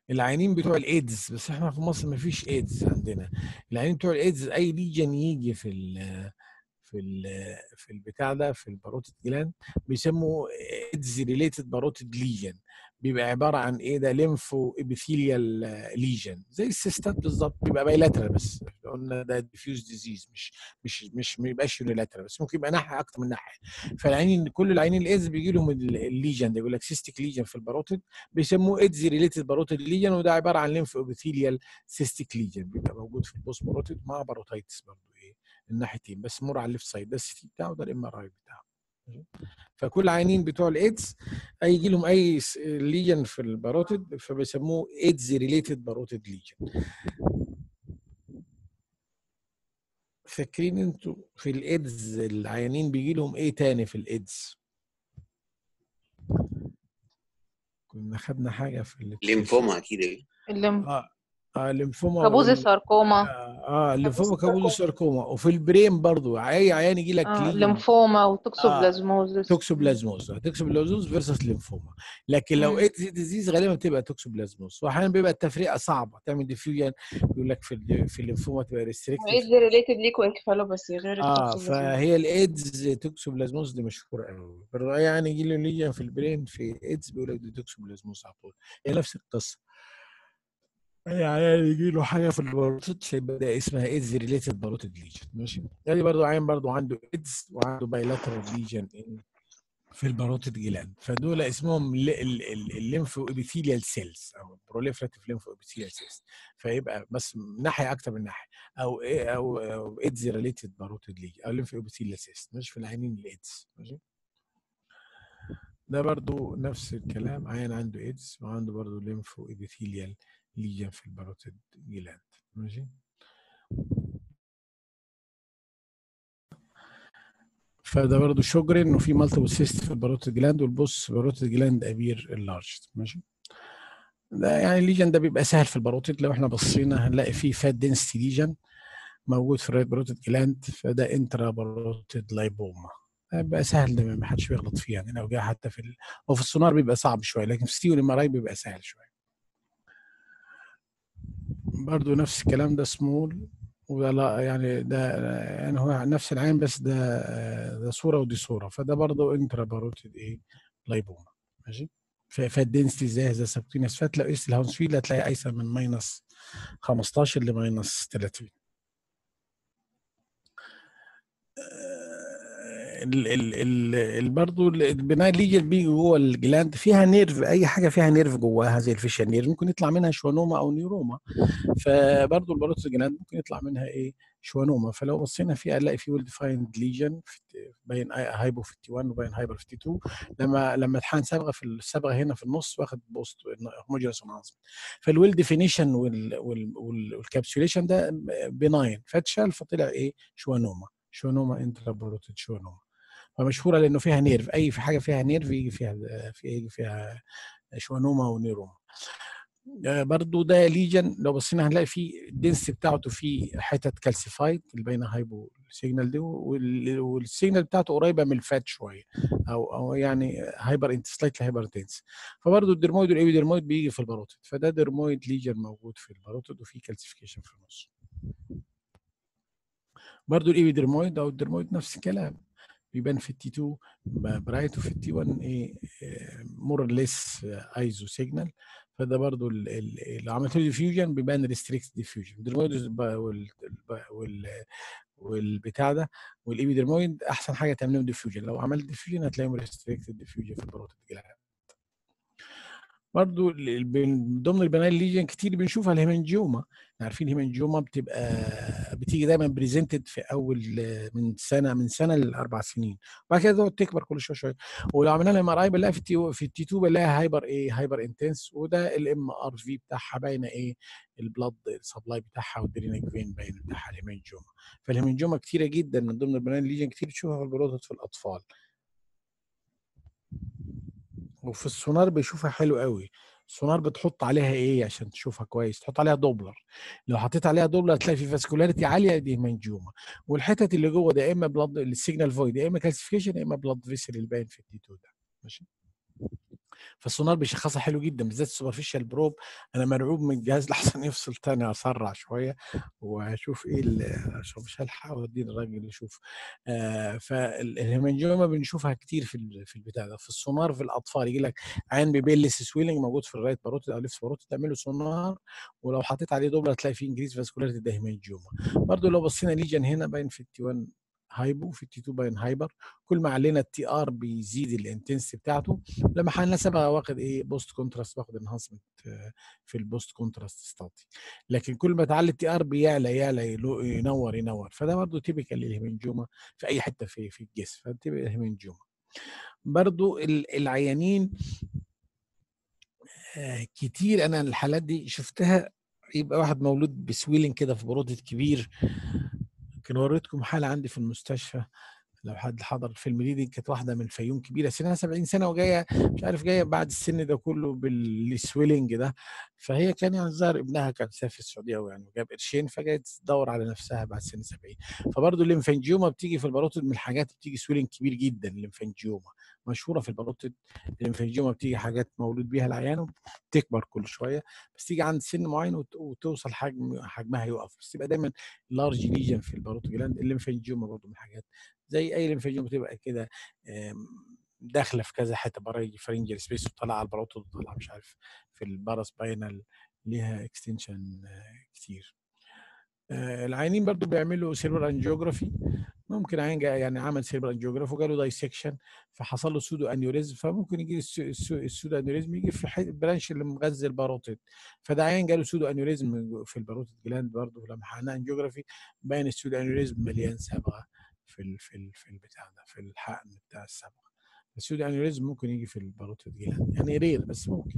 العيانين بتوع الايدز بس احنا في مصر ما فيش ايدز عندنا العيانين بتوع الايدز اي ليجن يجي في ال في ال في البتاع ده في الباروتيد جلاند بيسموا ايدز ريليتد باروتيد ليجن بيبقى عباره عن ايه ده ليمفو ابيثيليال ليجن زي السيستات بالظبط بيبقى بايلاترال بس قلنا ده ديفيوز ديزيز مش مش مش ما يبقاش يونيلاترال بس ممكن يبقى ناحيه اكتر من ناحيه فالعينين كل العينين الايدز بيجي لهم ال- الليجن ده يقول لك سيستيك ليجن في الباروتيد بيسموه ايدز ريليتد باروتيد ليجن وده عباره عن ليمفو ابيثيليال سيستيك ليجن بيبقى موجود في البوست باروتيد مع باروتايتس برضه ايه الناحيتين بس مر على الليفت سايد ده السي بتاعه وده الام ار اي بتاعه ماشي؟ فكل عيانين بتوع الايدز اي يجي لهم اي س- ليجن في الباروتيد فبيسموه ايدز ريليتد باروتيد ليجن فاكرين انتوا في الايدز العيانين بيجي لهم ايه تاني في الايدز كنا خدنا حاجه في ال- ليمفوما اكيد إيه؟ الليم- اه اه الليمفوما كابوزي وال- ساركوما اه, آه الليمفوما كابوزي كابوزي ساركوما وفي البرين برضو اي عيان يجي لك آه. ليجن ليمفوما وتوكسوبلازموزس توكسوبلازموز توكسوبلازموز فيرسس ليمفوما لكن لو مم. ايدز ديزيز غالبا بتبقى توكسوبلازموز واحيانا بيبقى التفرقه صعبه تعمل ديفيوجن يقول لك في ال- في الليمفوما تبقى ريستريكتد ايدز ريليتد ليكو انكفالوباثي غير اه التوكسوبلازموز فهي الايدز توكسوبلازموز دي مشهوره قوي يعني يجي له ليجن في البرين في ايدز بيقول لك دي توكسوبلازموز على طول هي نفس القصه يعني يجي له حاجه في الباروتيد فيبقى ده اسمها ايدز ريليتد باروتيد ليجن ماشي يعني برضه عين برضه عنده ايدز وعنده بايلاترال ليجن في الباروتيد جلاند فدول اسمهم الليمفو ابيثيليال سيلز او بروليفراتيف ليمفو ابيثيليال سيلز فيبقى بس ناحيه اكتر من ناحيه او ايه او او ايدز ريليتد باروتيد ليجن او ليمفو ابيثيليال سيلز مش في العينين الايدز ماشي ده برضو نفس الكلام عيان عنده ايدز وعنده برضو ليمفو ابيثيليال ليجن في الباروتيد جلاند ماشي فده برضو شجر انه في مالتيبل سيست في الباروتيد جلاند والبوس باروتيد جلاند ابير اللارج ماشي ده يعني الليجن ده بيبقى سهل في الباروتيد لو احنا بصينا هنلاقي فيه فات دنسيتي ليجن موجود في الرايت باروتيد جلاند فده انترا باروتيد لايبوما بيبقى سهل ده ما حدش بيغلط فيه يعني لو جه حتى في ال... هو في السونار بيبقى صعب شويه لكن في ستيو الام بيبقى سهل شويه برضو نفس الكلام ده سمول وده لا يعني ده يعني هو نفس العين بس ده ده صوره ودي صوره فده برضه انترا باروتيد ايه لايبوما ماشي فالدنسيتي زي زي سبتينس فات لو قيس الهاونسفيل هتلاقي قايسه من ماينس 15 لماينس 30 ال ال ال ال برضه البناء ليجن بيجي جوه الجلاند فيها نيرف اي حاجه فيها نيرف جواها زي الفيشال نيرف ممكن يطلع منها شوانوما او نيوروما فبرضه الباروتس الجلاند ممكن يطلع منها ايه شوانوما فلو بصينا فيها نلاقي في ويل ديفايند ليجن باين هايبو في التي 1 وباين هايبر في التي 2 لما لما اتحان صبغه في الصبغه هنا في النص واخد بوست هوموجينس انهانسمنت فالويل ديفينيشن والكابسوليشن ده بناين فاتشال فطلع ايه شوانوما شوانوما انترا باروتيد شوانوما فمشهوره لانه فيها نيرف اي في حاجه فيها نيرف يجي فيها في يجي فيها شوانوما ونيروما برضو ده ليجن لو بصينا هنلاقي فيه الدنس بتاعته فيه حتت كالسيفايد اللي باينه هايبو سيجنال دي والسيجنال بتاعته قريبه من الفات شويه او او يعني هايبر انت سلايتلي هايبر انتنس فبرضه الدرمويد والايبيدرمويد بيجي في الباروتيد فده درمويد ليجن موجود في الباروتيد وفيه كالسيفيكيشن في النص برضه الايبيدرمويد او الدرمويد نفس الكلام بيبان في التي 2 برايت وفي التي 1 ايه مور ليس ايزو سيجنال فده برضو لو عملت له ديفيوجن بيبان ريستريكت ديفيوجن الدرمويد وال وال والبتاع ده والايبيدرمويد احسن حاجه تعمل لهم ديفيوجن لو عملت ديفيوجن هتلاقيهم ريستريكت ديفيوجن في البروتين جلاند برضو من ضمن البناء الليجن كتير بنشوفها الهيمنجيوما عارفين الهيمنجيوما بتبقى بتيجي دايما بريزنتد في اول من سنه من سنه لاربع سنين وبعد كده تقعد تكبر كل شويه شويه ولو عملنا لها ام ار اي بنلاقي في التي في التي 2 بنلاقيها هايبر ايه هايبر انتنس وده الام ار في بتاعها باينه ايه البلاد سبلاي بتاعها والدرينج فين باين بتاعها الهيمنجيوما فالهيمنجيوما كتيره جدا من ضمن البناء الليجن كتير تشوفها في البروتوت في الاطفال وفي السونار بيشوفها حلو قوي السونار بتحط عليها ايه عشان تشوفها كويس تحط عليها دوبلر لو حطيت عليها دوبلر هتلاقي في فاسكولاريتي عاليه دي منجومه والحتت اللي جوه ده يا اما بلاد السيجنال فويد يا اما كالسيفيكيشن يا اما بلاد فيسل اللي باين في التي 2 ده ماشي فالسونار بيشخصها حلو جدا بالذات السوبرفيشال بروب انا مرعوب من الجهاز لحسن يفصل تاني اسرع شويه واشوف ايه ال- عشان مش هلحق اوديه الراجل يشوف آه فالهيمنجوما بنشوفها كتير في ال- في البتاع ده في السونار في الاطفال يجي لك عين بيبيلس سويلنج موجود في الرايت باروتيد او ليفت باروتيد تعمله سونار ولو حطيت عليه دوبله تلاقي فيه انجريز فاسكولاريتي ده هيمنجوما برضه لو بصينا ليجن هنا باين في التي 1 هايبو في التي 2 باين هايبر كل ما علينا التي ار بيزيد الانتنسيتي بتاعته لما حنسبها واخد ايه بوست كونتراست واخد انهانسمنت في البوست كونتراست ستاتي لكن كل ما تعلي التي ار بيعلى يعلى يلو- ينور ينور فده برضه تيبيكال للهيمنجوما في اي حته في في الجسم فتبقى الهيمنجوما برضه ال- العيانين آه، كتير انا الحالات دي شفتها يبقى واحد مولود بسويلنج كده في بروتة كبير كان وريتكم حاله عندي في المستشفى لو حد حضر الفيلم دي دي كانت واحده من الفيوم كبيره سنها 70 سنه وجايه مش عارف جايه بعد السن ده كله بالسويلنج ده فهي كان يعني الظاهر ابنها كان سافر السعوديه يعني وجاب قرشين فجايه تدور على نفسها بعد سن 70 فبرضه الليمفانجيوما بتيجي في الباروتيد من الحاجات بتيجي سويلنج كبير جدا الليمفانجيوما مشهوره في الباروتيد الليمفانجيوما بتيجي حاجات مولود بيها العيان وبتكبر كل شويه بس تيجي عند سن معين وت- وتوصل حجم حجمها يقف بس تبقى دايما لارج ليجن في الباروتيد جلاند الليمفانجيوما برضه من الحاجات زي اي ليمفانجيوما بتبقى كده آم، داخله في كذا حته برايج فرنجل سبيس وطالعه على الباروتيد وطالعه مش عارف في البارس باينال ليها اكستنشن كتير آه، العيانين برضو بيعملوا سيربر انجيوجرافي ممكن عين جا يعني عمل سيربر انجيوجرافي وجاله دايسكشن فحصل له سودو انيوريزم فممكن يجي السو- السو- السودو انيوريزم يجي في حي- البرانش اللي مغذي الباروتيد فده عيان جاله سودو انيوريزم في الباروتيد جلاند برضه لما عملنا انجيوجرافي باين السودو انيوريزم مليان صبغه في ال في ال في البتاع ده في الحقن بتاع الصبغه السودو انيوريزم ممكن يجي في الباروتيد جلاند يعني رير بس ممكن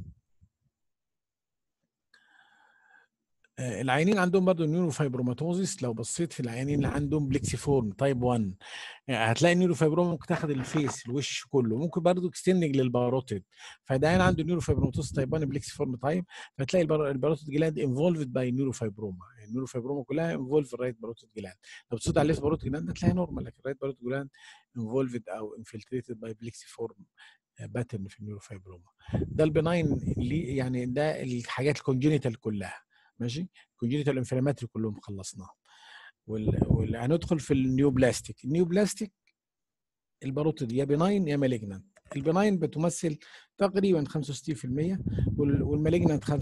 آه، العيانين عندهم برضه نيوروفايبروماتوزيس لو بصيت في العيانين اللي عندهم بليكسيفورم تايب 1 يعني هتلاقي النيوروفايبروما ممكن تاخد الفيس الوش كله ممكن برضه اكستندنج للباروتيد فده عيان عنده نيوروفايبروماتوزيس تايب 1 بليكسيفورم تايب فتلاقي البار- الباروتيد جلاند انفولفد باي نيوروفايبروما يعني النيوروفايبروما كلها انفولف الرايت باروتيد جلاند لو بتصيد على الليفت باروتيد جلاند هتلاقيها نورمال لكن الرايت باروتيد جلاند انفولفد او انفلتريتد باي بليكسيفورم باترن في النيوروفايبروما ده البناين اللي يعني ده الحاجات الكونجينيتال كلها ماشي كونجينيتال انفلاماتري كلهم خلصناهم وال... وال... هندخل في النيوبلاستيك النيوبلاستيك الباروتيد يا بناين يا مالجنانت البناين بتمثل تقريبا 65% وال... والمالجنانت 35%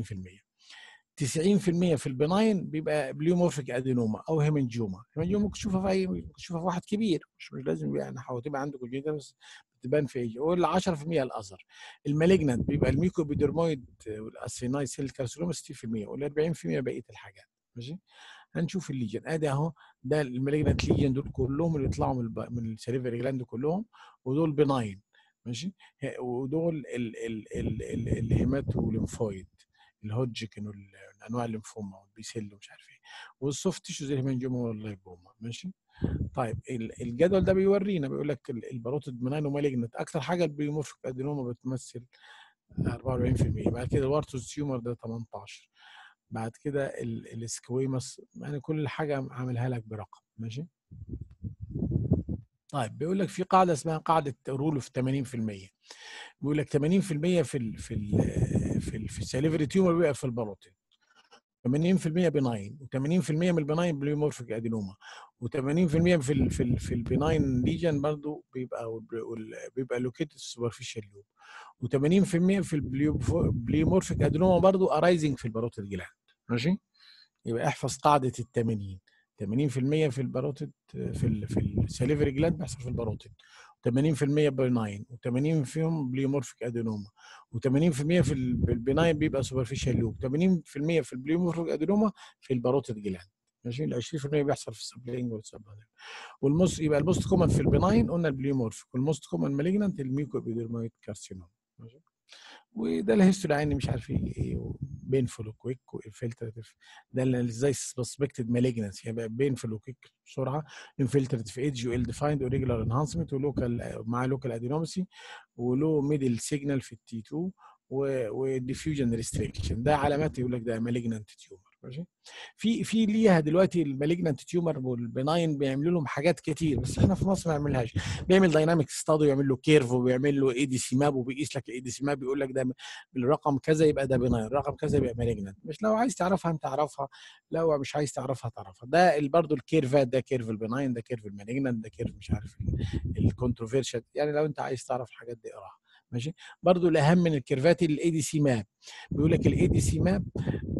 90% في البناين بيبقى بليومورفيك ادينوما او هيمنجوما هيمنجوما ممكن تشوفها في اي ممكن تشوفها في واحد كبير مش, مش لازم يعني حاول تبقى عنده كونجينيتال بس بتبان في ايج وال 10% الاثر المالجنانت بيبقى الميكوبيدرمويد والاسيناي سيل كارسينوما 60% وال 40% بقيه الحاجات ماشي هنشوف الليجن ادي اهو ده المالجنانت ليجن دول كلهم اللي يطلعوا من الب... من السيريفري جلاند كلهم ودول بناين ماشي ه- ودول ال... ال... ال... ال... الهيماتوليمفويد الهوجكن والانواع الليمفوما والبيسيل ومش عارف ايه والسوفت تيشو زي الهيمانجوما واللايبوما ماشي طيب ال- الجدول ده بيورينا بيقول لك ال- الباروتيد مناين ومالجنت اكتر حاجه البيومورفيك ادينوما بتمثل 44% بعد كده الوارتوز تيومر ده 18 بعد كده ال- السكويمس يعني كل حاجه عاملها لك برقم ماشي طيب بيقول لك في قاعده اسمها قاعده رول اوف 80% بيقول لك 80% في ال في ال في ال في السليفري تيومر بيبقى في الباروتين 80% بناين و80% من البناين بليومورفيك ادينوما و80% في ال في ال في البناين ليجن برضو بيبقى وال- وال- بيبقى لوكيتد سوبرفيشال لوب و80% في البليومورفيك ادينوما برضو ارايزنج في الباروتيد جلاند ماشي يبقى احفظ قاعده ال 80 80% في الباروتيد في ال في السليفري جلاند بيحصل في الباروتيد 80% بناين و80 فيهم بليومورفيك ادينوما و80% في ال- البناين بيبقى سوبرفيشال لوب 80% في البليومورفيك ادينوما في الباروتيد جلاند ماشي ال 20% بيحصل في السبلينج والسبلينج والموست يبقى الموست كومن في البناين قلنا البليومورفيك والموست كومن مالجنانت الميوكوبيدرمويد كارسينوم ماشي وده الهيستوري عيني مش عارف ايه ايه بينفول وكويك وانفلتراتيف ده اللي ازاي سسبكتد مالجنسي يبقى بينفول وكويك بسرعه انفلتراتيف ايدج ويل ديفايند وريجولار انهانسمنت ولوكال مع لوكال ادينومسي ولو ميدل سيجنال في التي 2 وديفيوجن ريستريكشن ده علامات يقول لك ده مالجنانت تيومر ماشي في في ليها دلوقتي المالجنانت تيومر والبناين بيعملوا لهم حاجات كتير بس احنا في مصر ما بنعملهاش بيعمل دايناميك ستادي ويعمل له كيرف وبيعمل له اي دي سي ماب وبيقيس لك الاي دي سي ماب بيقول لك ده بالرقم كذا يبقى ده بناين الرقم كذا يبقى مالجنانت مش لو عايز تعرفها انت تعرفها لو مش عايز تعرفها تعرفها ده برضه الكيرفات ده كيرف البناين ده كيرف المالجنانت ده كيرف مش عارف الكونتروفيرشال يعني لو انت عايز تعرف الحاجات دي اقراها ماشي برضو الاهم من الكيرفات الاي دي سي ماب بيقول لك الاي دي سي ماب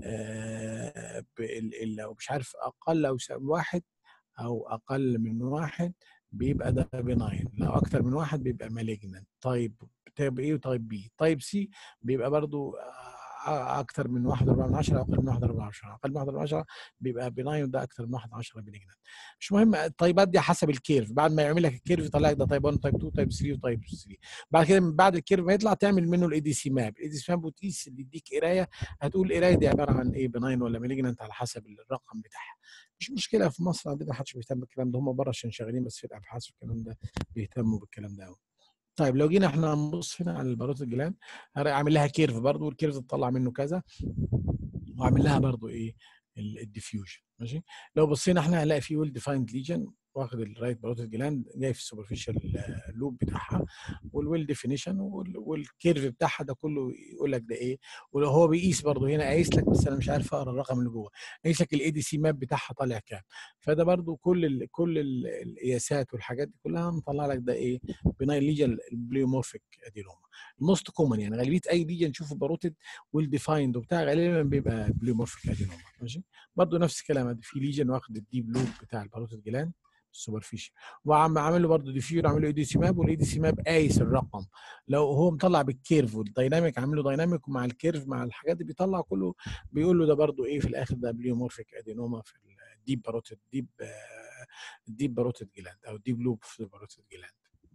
آه لو مش عارف اقل او واحد او اقل من واحد بيبقى ده بناين لو اكتر من واحد بيبقى مالجنانت طيب تايب ايه وتايب بي طيب سي بيبقى برضو اكتر من 1 4 من 10 اقل من 1 4 10 اقل من 1 4 10 بيبقى بناين وده اكتر من 1 10 بنجنان مش مهم الطيبات دي حسب الكيرف بعد ما يعمل لك الكيرف يطلع لك ده تايب 1 تايب 2 تايب 3 وتايب 3 بعد كده بعد الكيرف ما يطلع تعمل منه الاي دي سي ماب الاي دي سي ماب وتقيس اللي يديك قرايه هتقول القرايه دي عباره عن ايه بناين ولا مالجنانت على حسب الرقم بتاعها مش مشكله في مصر عندنا ما حدش بيهتم بالكلام ده هم بره عشان شغالين بس في الابحاث والكلام ده بيهتموا بالكلام ده قوي طيب لو جينا احنا نبص هنا على الباروت الجلاند عامل لها كيرف برضو والكيرف تطلع منه كذا وعامل لها برضو ايه الديفيوجن ماشي لو بصينا احنا هنلاقي في ويل ديفايند ليجن واخد الرايت باروت جلاند جاي في السوبرفيشال لوب بتاعها والويل ديفينيشن والكيرف بتاعها ده كله يقول لك ده ايه ولو هو بيقيس برضه هنا قايس لك بس انا مش عارف اقرا الرقم اللي جوه قايس لك الاي دي سي ماب بتاعها طالع كام فده برضه كل ال كل ال القياسات والحاجات دي كلها مطلع لك ده ايه بناين ليجن البليومورفيك ادينوما الموست كومن يعني غالبيه اي ليجن نشوفه باروتد ويل ديفايند وبتاع غالبا بيبقى بليومورفيك ادينوما ماشي برضه نفس الكلام في ليجن واخد الديب لوب بتاع الباروتد جلاند السوبرفيشال وعم عامل له برضه ديفيور عامل له اي دي سي ماب والاي دي سي ماب قايس الرقم لو هو مطلع بالكيرف والدايناميك عامل له دايناميك ومع الكيرف مع الحاجات دي بيطلع كله بيقول له ده برضه ايه في الاخر ده بليومورفيك ادينوما في الديب باروتد ديب الديب باروتد جلاند او الديب لوب في الباروتد جلاند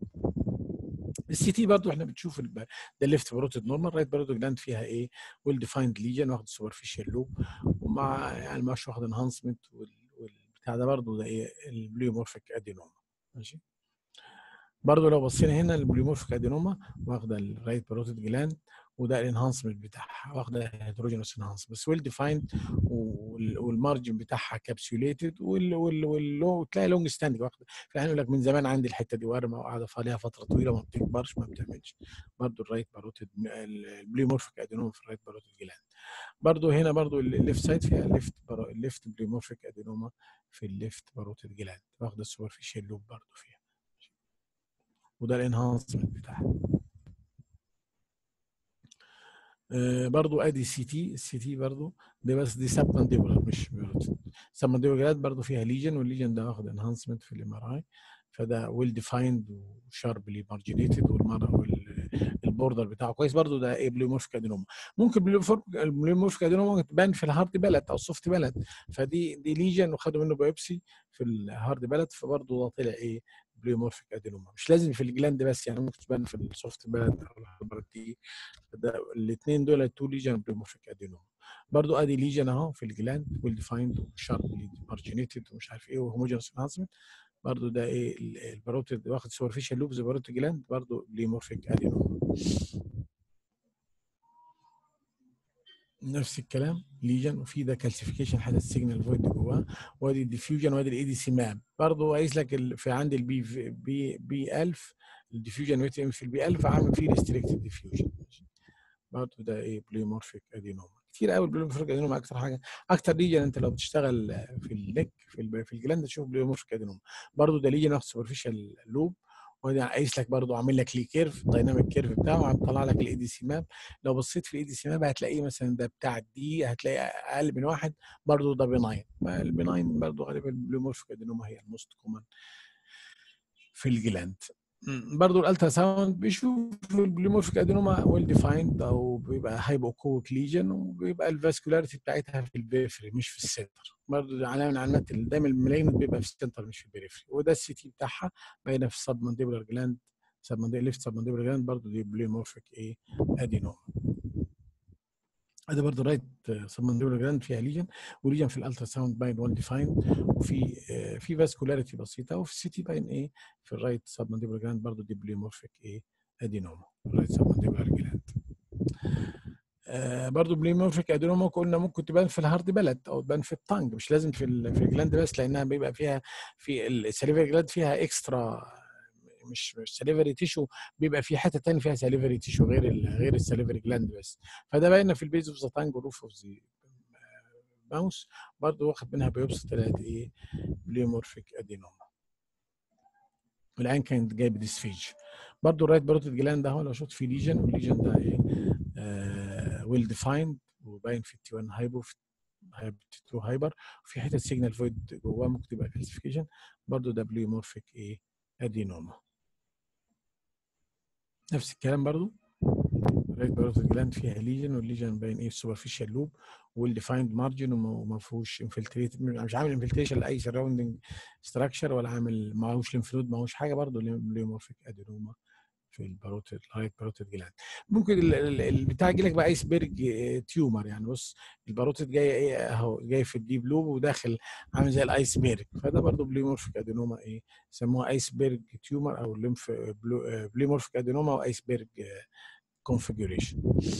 السي تي برضه احنا بنشوف الب... ده الليفت باروتد نورمال رايت باروتد جلاند فيها ايه ويل ديفايند ليجن واخد سوبرفيشال لوب ومع يعني مش واخد انهانسمنت وال... والبتاع ده برضه ده ايه البليومورفيك ادينوما ماشي برضه لو بصينا هنا البليومورفيك ادينوما واخده الرايت باروتد جلاند وده الانهانسمنت بتاعها واخده هيدروجينوس انهانس بس ويل ديفايند والمارجن بتاعها كابسوليتد وتلاقي لونج ستاندنج واخده فيعني يقول لك من زمان عندي الحته دي وارمه وقاعده فيها فتره طويله ما بتكبرش ما بتعملش برضه الرايت باروتد البليومورفيك ادينوما في الرايت باروتد جلاند برضه هنا برضه الليفت سايد فيها ليفت الليفت بليومورفيك ادينوما في الليفت باروتد جلاند واخده السوبرفيشال لوب برضه فيها وده الانهانسمنت بتاعها آه برضو ادي سي تي السي تي برضو دي بس دي سب مانديبولار مش سب مانديبولار برضو فيها ليجن والليجن ده واخد انهانسمنت في الام ار اي فده ويل ديفايند وشاربلي مارجنيتد والبوردر بتاعه كويس برضو ده ايه بليومورفيك ادينوما ممكن بليومورفيك ادينوما تبان في الهارد بلد او السوفت بلد فدي دي ليجن وخدوا منه بايوبسي في الهارد بلد فبرضه ده طلع ايه بليومورفيك ادينوما مش لازم في الجلاند بس يعني ممكن تبان في السوفت بلد او الهارد بلد دي الاثنين دول التو ليجن بليومورفيك ادينوما برضو ادي ليجن اهو في الجلاند ويل ديفايند وشاربلي مارجنيتد ومش عارف ايه وهوموجينوس انهانسمنت برضو ده ايه الباروتد واخد سوبرفيشال لوبز باروتد جلاند برضو بليمورفيك ادينوما نفس الكلام ليجن وفي ده كالسيفيكيشن حدث سيجنال فويد جواه وادي الديفيوجن وادي الاي دي سي ماب برضه قايس لك في عند البي بي بي 1000 الديفيوجن ويت ام في البي 1000 عامل فيه ريستريكتد ديفيوجن برضه ده ايه بليمورفيك ادينوما كتير قوي البليمورفيك ادينوما اكتر حاجه اكتر ليجن انت لو بتشتغل في النك في في الجلاند تشوف بليمورفيك ادينوما برضه ده ليجن واخد سوبرفيشال لوب وادي قايس لك برضه عامل لك ليه كيرف دايناميك كيرف بتاعه عم طلع لك الاي دي سي ماب لو بصيت في الاي دي سي ماب هتلاقيه مثلا ده بتاع دي هتلاقي اقل من واحد برضه ده بناين البناين برضه غالبا البليمورفيك ادينوما هي الموست كومن في الجلاند برضه الالترا ساوند بيشوف البليمورفيك ادينوما ويل ديفايند او بيبقى هايبوكوك ليجن وبيبقى الفاسكولاريتي بتاعتها في البيفري مش في السنتر برضه علامه من علامات دايما الملاجنت بيبقى في السنتر مش في البريفري وده السي تي بتاعها باينه في السب مانديبولار جلاند سب مانديبولار ليفت سب مانديبولار جلاند برضه دي بليمورفيك ايه ادينوما ادي برضه رايت سبمنديبولار جلاند فيها ليجن وليجن في الالترا ساوند باين ويل ديفايند وفي في فاسكولاريتي بسيطه وفي السي تي باين ايه في الرايت سبمنديبولار جلاند برضه دي بليمورفيك ايه ادينوما الرايت سبمنديبولار جلاند آه برضه بليمورفيك ادينوما قلنا ممكن تبان في الهارد بلد او تبان في التانج مش لازم في ال- في الجلاند بس لانها بيبقى فيها في السليفري جلاند فيها اكسترا مش مش سليفري تيشو بيبقى في حته تانية فيها سليفري تيشو غير ال غير السليفري جلاند بس فده باين في البيز اوف ذا تانج والروف اوف ذا ماوس برضه واخد منها بيوبسي طلعت ايه بليمورفيك ادينوما والعين كانت جايب ديسفيج برضه الرايت باروتيد جلاند ده هو لو شفت فيه ليجن والليجن ده ايه ويل ديفايند وباين في التي 1 هايبو في هايبر 2 هايبر وفي حته سيجنال فويد جواه ممكن تبقى كلاسيفيكيشن برضه ده بليمورفيك ايه ادينوما نفس الكلام برضه الرايت باروتيد جلاند فيها ليجن والليجن باين ايه سوبرفيشال لوب ويل ديفايند مارجن وما فيهوش انفلتريت مش عامل انفلتريشن لاي سراوندنج ستراكشر ولا عامل معهوش ليمفنود معهوش حاجه برضه ليمورفيك ادينوما في الباروتيد الرايت باروتيد جلاند ممكن ال- ال- البتاع يجي لك بقى ايسبرج تيومر يعني بص الباروتيد جايه ايه اهو جاي في الديب لوب وداخل عامل زي الايسبرج فده برضه بليمورفيك ادينوما ايه يسموها ايسبرج تيومر او ليمف بليمورفيك ادينوما او ايسبرج كونفيجريشن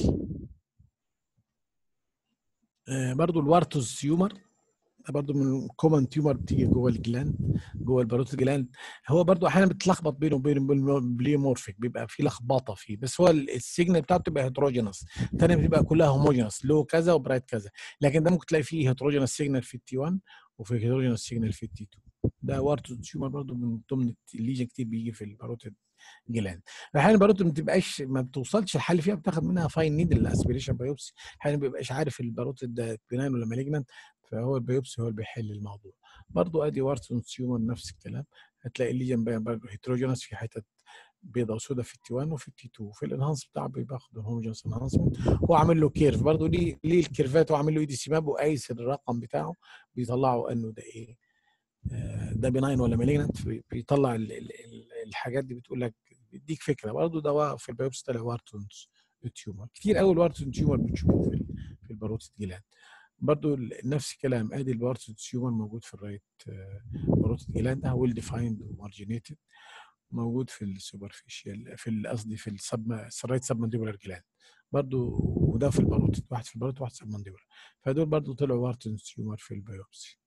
برضه الوارتوز تيومر ده برضه من كومن تيومر بتيجي جوه الجلاند جوه الباروتيد جلاند هو برضه احيانا بتلخبط بينه وبين البليمورفيك بيبقى في لخبطه فيه بس هو السيجنال بتاعته بتبقى هيتروجينس الثانيه بتبقى كلها هوموجينس لو كذا وبرايت كذا لكن ده ممكن تلاقي فيه هيتروجينس سيجنال في التي 1 وفي هيتروجينس سيجنال في التي 2 ده وارتوز تيومر برضه من ضمن الليجن كتير بيجي في الباروتيد جلاند احيانا الباروتيد ما بتبقاش ما بتوصلش الحل فيها بتاخد منها فاين نيدل اسبيريشن بايوبسي احيانا ما بيبقاش عارف الباروتيد ده بناين ولا مالجنانت فهو البيوبسي هو اللي بيحل الموضوع برضو ادي وارتون تيومر نفس الكلام هتلاقي الليجن باين برضه هيتروجينس في حتت بيضاء وسوداء في التي 1 وفي التي 2 في الانهانس بتاعه بياخد الهوموجينس انهانسمنت هو عامل له كيرف برضه ليه ليه الكيرفات هو عامل له ايدي سيماب وقايس الرقم بتاعه بيطلعوا انه ده ايه آه، ده بناين ولا مالجنانت بيطلع ال- ال- ال- الحاجات دي بتقول لك بيديك فكره برضه ده في البيوبسي طلع وارتون تيومر كتير قوي الوارتون تيومر بتشوفه في ال- في الباروتيد جلاند برضو ال- نفس الكلام ادي البارتيد تيومر موجود في الرايت باروتيد جلاند ده ويل ديفايند ومارجينيتد موجود في السوبرفيشال في ال- قصدي في السب الرايت سب مانديبولار جلاند برضو وده في الباروتيد واحد في الباروتيد واحد سب مانديبولار فدول برضو طلعوا بارتيد تيومر في البيوبسي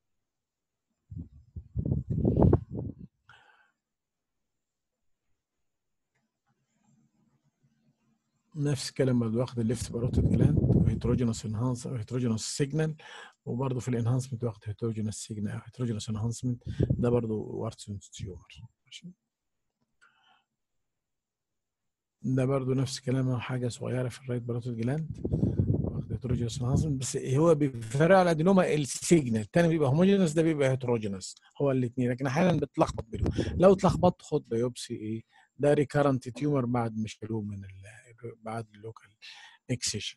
نفس الكلام برضه واخد الليفت باروتيد جلاند وهيتروجينوس انهانس هيتروجينوس سيجنال وبرضه في الانهانسمنت واخد هيتروجينوس سيجنال او هيتروجينوس انهانسمنت ده برضه وارتسون تيومر ماشي ده برضه نفس الكلام حاجه صغيره في الرايت باروتيد جلاند واخد هيتروجينوس انهانسمنت بس هو بيفرق على الادينوما السيجنال الثاني بيبقى هوموجينوس ده بيبقى هيتروجينوس هو الاثنين لكن احيانا بتلخبط بينهم لو اتلخبطت خد بايوبسي ايه ده ريكارنت تيومر بعد ما شالوه من ال بعد اللوكال اكسيشن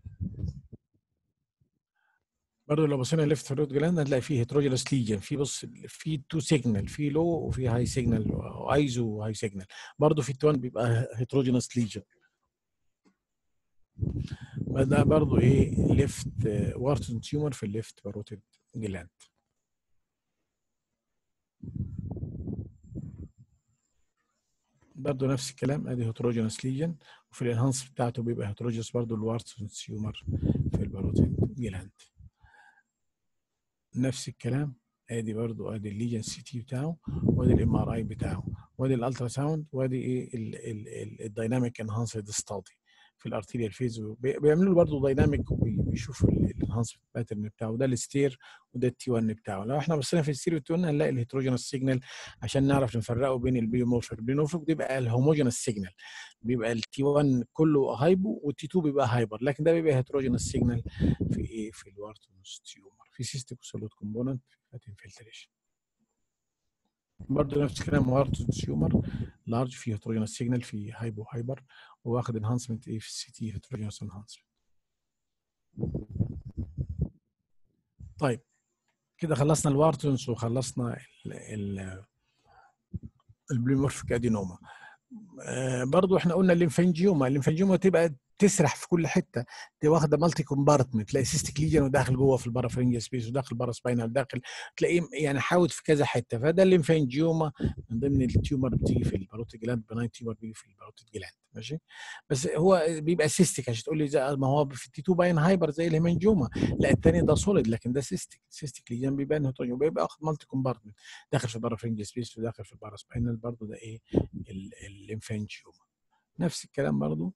برضه لو بصينا ليفت روت جلاند هتلاقي فيه هيتروجينس ليجن في بص في تو سيجنال في لو وفي هاي سيجنال ايزو وهاي سيجنال برضه في التوان بيبقى هيتروجينس ليجن ده برضه ايه ليفت وارتون تيومر في الليفت باروتيد جلاند برضه نفس الكلام ادي هيتروجينس ليجن وفي الانهانس بتاعته بيبقى هيتروجينس برضه الوارتون تيومر في الباروتيد جلاند نفس الكلام ادي برضو ادي الليجن سي تي بتاعه وادي الام ار اي بتاعه وادي الالترا ساوند وادي ايه الدايناميك انهانسد ستادي في الارتيريال فيز بيعملوا له برضه دايناميك وبيشوفوا الانهانسمنت باترن بتاعه ده الستير وده التي 1 بتاعه لو احنا بصينا في الستير والتي 1 هنلاقي الهيتروجينس سيجنال عشان نعرف نفرقه بين البيومورفيك البيومورفيك بيبقى الهوموجينس سيجنال بيبقى التي 1 كله هايبو والتي 2 بيبقى هايبر لكن ده بيبقى هيتروجينس سيجنال في ايه في الوارتونس تيومر في سيستيك سوليد كومبوننت فات انفلتريشن برضه نفس الكلام وارتون تيومر لارج فيه هيتروجينس سيجنال في هايبو هايبر واخد انهانسمنت ايه في السي تي هيتروجينس انهانسمنت طيب كده خلصنا الوارتونز وخلصنا ال ال البليمورفيك ادينوما آه برضو احنا قلنا الليمفانجيوما الليمفانجيوما تبقى تسرح في كل حته دي واخده مالتي كومبارتمنت تلاقي سيستيك ليجن وداخل جوه في البارافرنجيال سبيس وداخل بارا سباينال داخل تلاقيه يعني حاوت في كذا حته فده الليمفانجيوما من ضمن التيومر بتيجي في الباروتيد جلاند بناين تيومر بيجي في الباروتيد جلاند ماشي بس هو بيبقى سيستيك عشان تقول لي زي ما هو في التي 2 باين هايبر زي الهيمانجيوما لا الثاني ده سوليد لكن ده سيستيك سيستيك ليجن بيبان هيتروجين وبيبقى واخد مالتي كومبارتمنت داخل في البارافرنجيال سبيس وداخل في البارا سباينال برضه ده ايه ال- الليمفانجيوما نفس الكلام برضه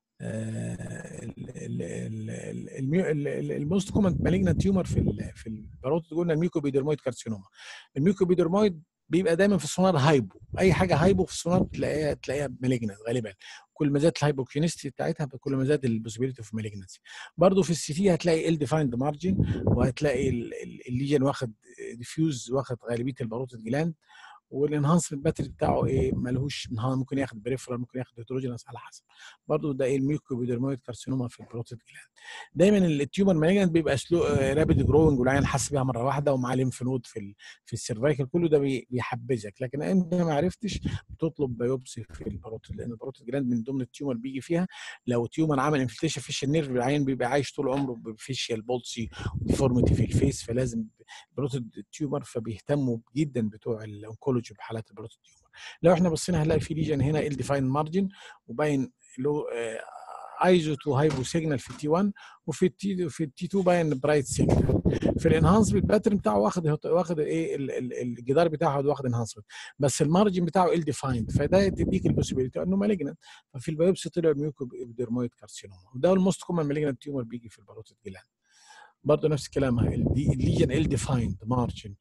الموست كومن مالجنت تيومر في ال في الباروت قلنا الميوكوبيدرمويد كارسينوما الميوكوبيدرمويد بيبقى دايما في السونار هايبو اي حاجه هايبو في السونار تلاقيها تلاقيها مالجنت غالبا كل ما زادت الهايبوكينستي بتاعتها كل ما زاد البوسيبيليتي اوف مالجنسي برضه في السي تي هتلاقي ال ديفايند مارجن وهتلاقي ال- ال- الليجن واخد ديفيوز واخد غالبيه الباروتيد جلاند والانهانسمنت باتري بتاعه ايه ملهوش ممكن ياخد بريفرال ممكن ياخد هيتروجينس على حسب برضه ده ايه الميوكوبيدرمويد كارسينوما في البروتيد جلاند دايما التيومر مالجنت بيبقى سلو رابيد جروينج والعين حاسس بيها مره واحده ومعاه ليمف نود في ال في السيرفايكل كله ده بي- بيحبذك لكن انت ما عرفتش بتطلب بايوبسي في البروتيد لان البروتيد جلاند من ضمن التيومر بيجي فيها لو تيومر عمل انفلتيشن فيش النيرف العين بيبقى عايش طول عمره بفيشيال بولسي وديفورميتي في الفيس فلازم بروتيد تيومر فبيهتموا جدا بتوع الاونكولوجي بحالات البروتيد تيومر لو احنا بصينا هنلاقي في ليجن هنا ال ديفاين مارجن وباين له ايزو تو هايبو سيجنال في تي 1 وفي التي في التي 2 باين برايت سيجنال في الانهانسمنت باترن بتاعه واخد واخد ايه ال- ال- الجدار بتاعه واخد انهانسمنت بس المارجن بتاعه ال ديفايند فده تديك البوسيبيليتي انه مالجنت ففي البيوبسي طلع ميوكو ابيدرمويد كارسينوما وده الموست كومن مالجنت تيومر بيجي في الباروتيد جلاند برضه نفس الكلام الليجن ال ديفايند مارجن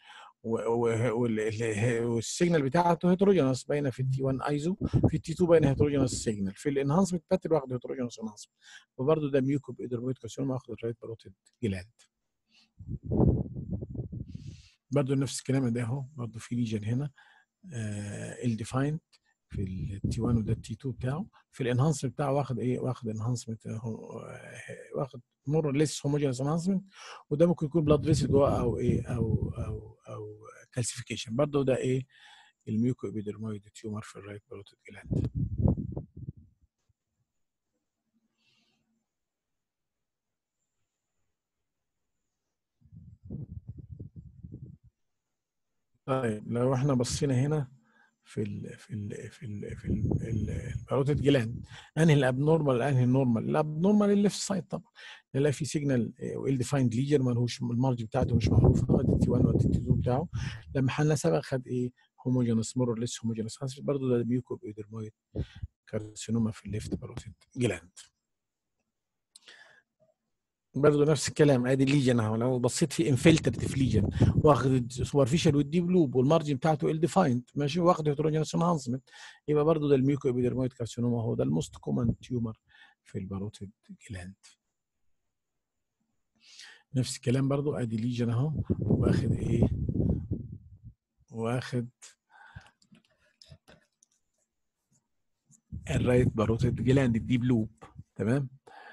والسيجنال بتاعته هيتروجينوس باينه في التي 1 ايزو في التي 2 باينه هيتروجينوس سيجنال في الانهانسمنت باتر واخد هيتروجينوس انهانسمنت وبرضه ده ميوكو بإيدرمويد كارسينوما واخد الرايت باروتيد جلاند برضه نفس الكلام ده اهو برضه في ليجن هنا ال ديفايند في التي 1 وده التي 2 بتاعه في الانهانسمنت بتاعه واخد ايه واخد انهانسمنت واخد مور ليس هوموجينس انهانسمنت وده ممكن يكون بلاد فيسل جوه او ايه او او او كالسيفيكيشن برضه ده ايه الميوكو ابيدرمويد تيومر في الرايت باروتيد جلاند طيب لو احنا بصينا هنا في ال في ال في ال في ال- ال- الباروتيد جلاند انهي الابنورمال انهي النورمال الابنورمال اللي في السايد طبعا نلاقي في سيجنال ويل ديفايند ليجن ملهوش المارج بتاعته مش معروفه ادي تي 1 وادي تي 2 بتاعه لما حنا سبق خد ايه هوموجينس مور ليس هوموجينس برضه ده ميوكو ايدرمويد كارسينوما في الليفت باروتيد جلاند برضه نفس الكلام ادي الليجن اهو لو بصيت في انفلترتيف ليجن واخد سوبرفيشال والديب لوب والمارجن بتاعته ال ديفايند ماشي واخد هيتروجينس انهانسمنت يبقى برضه ده الميوكو ابيدرمويد كارسينوما هو ده الموست كومن تيومر في الباروتيد جلاند نفس الكلام برضه ادي ليجن اهو واخد ايه واخد الرايت باروتيد جلاند الديب لوب تمام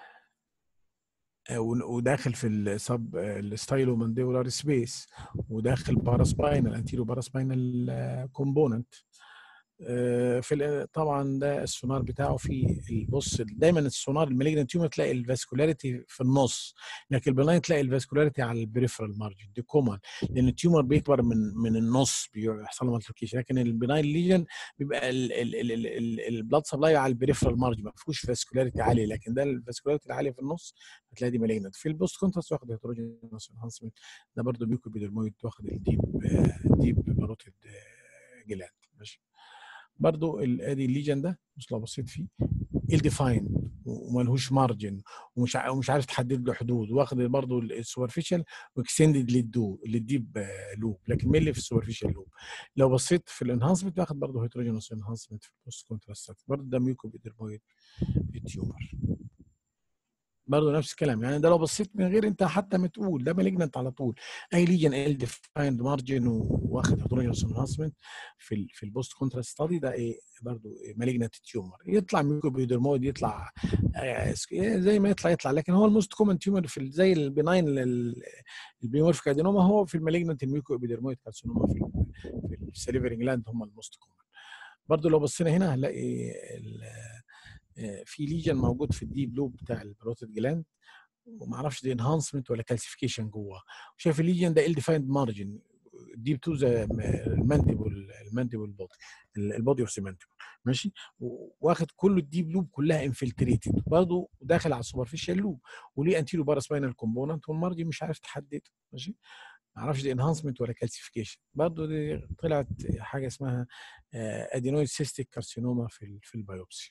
آه، ون- وداخل في السب الستايلو مانديبولار سبيس وداخل باراسباينال انتيرو باراسباينال كومبوننت في ال- طبعا ده السونار بتاعه في البص دايما السونار المالجنت تيومر تلاقي الفاسكولاريتي في النص لكن البناين تلاقي الفاسكولاريتي على البريفرال مارجن دي كومن لان التيومر بيكبر من من النص بيحصل له مالتيبيكيشن لكن البناين ليجن بيبقى البلاد سبلاي على البريفرال مارجن ما فيهوش فاسكولاريتي عاليه لكن ده الفاسكولاريتي العاليه في النص هتلاقي دي مالجنت في البوست كونتراست واخد هيتروجينوس انهانسمنت ده برضه بيوكو بيدرمويد واخد الديب ديب باروتيد جلاند ماشي برضو ال- ادي الليجن ده مش لو بصيت فيه الديفاين وملهوش مارجن ومش ع- ومش عارف تحدد له حدود واخد برضو السوبرفيشال واكستندد للدو للديب لوب لكن مين اللي في السوبرفيشال لوب لو بصيت في الانهانسمنت واخد برضو هيتروجينوس انهانسمنت في البوست كونتراست برضو ده ميوكو بيدرمويد التيومر برضه نفس الكلام يعني ده لو بصيت من غير انت حتى ما تقول ده مالجنت على طول اي ليجن ال ديفايند مارجن واخد هيتروجينوس انهانسمنت في ال في البوست كونتراست ستادي ده ايه برضه مالجنت تيومر يطلع ميوكوبيدرمويد يطلع آه، زي ما يطلع يطلع لكن هو الموست كومن تيومر في ال- زي البناين البيمورفيك ادينوما هو في المالجنت الميوكوبيدرمويد كارسينوما في ال- في السليفري جلاند هم الموست كومن برضه لو بصينا هنا هنلاقي ال- آه، في ليجن موجود في الديب لوب بتاع البروتيد جلاند وما اعرفش دي انهانسمنت ولا كالسيفيكيشن جوه وشايف الليجن ده ال ديفايند مارجن ديب تو ذا المانتيبل المانتيبل بودي البودي اوف سيمانتيبل ماشي و- واخد كل الديب لوب كلها انفلتريتد برضه داخل على السوبرفيشال لوب وليه انتيرو باراسباينال كومبوننت والمارجن مش عارف تحدده ماشي ما اعرفش دي انهانسمنت ولا كالسيفيكيشن برضه دي طلعت حاجه اسمها ادينويد سيستيك كارسينوما في ال- في البيوبسي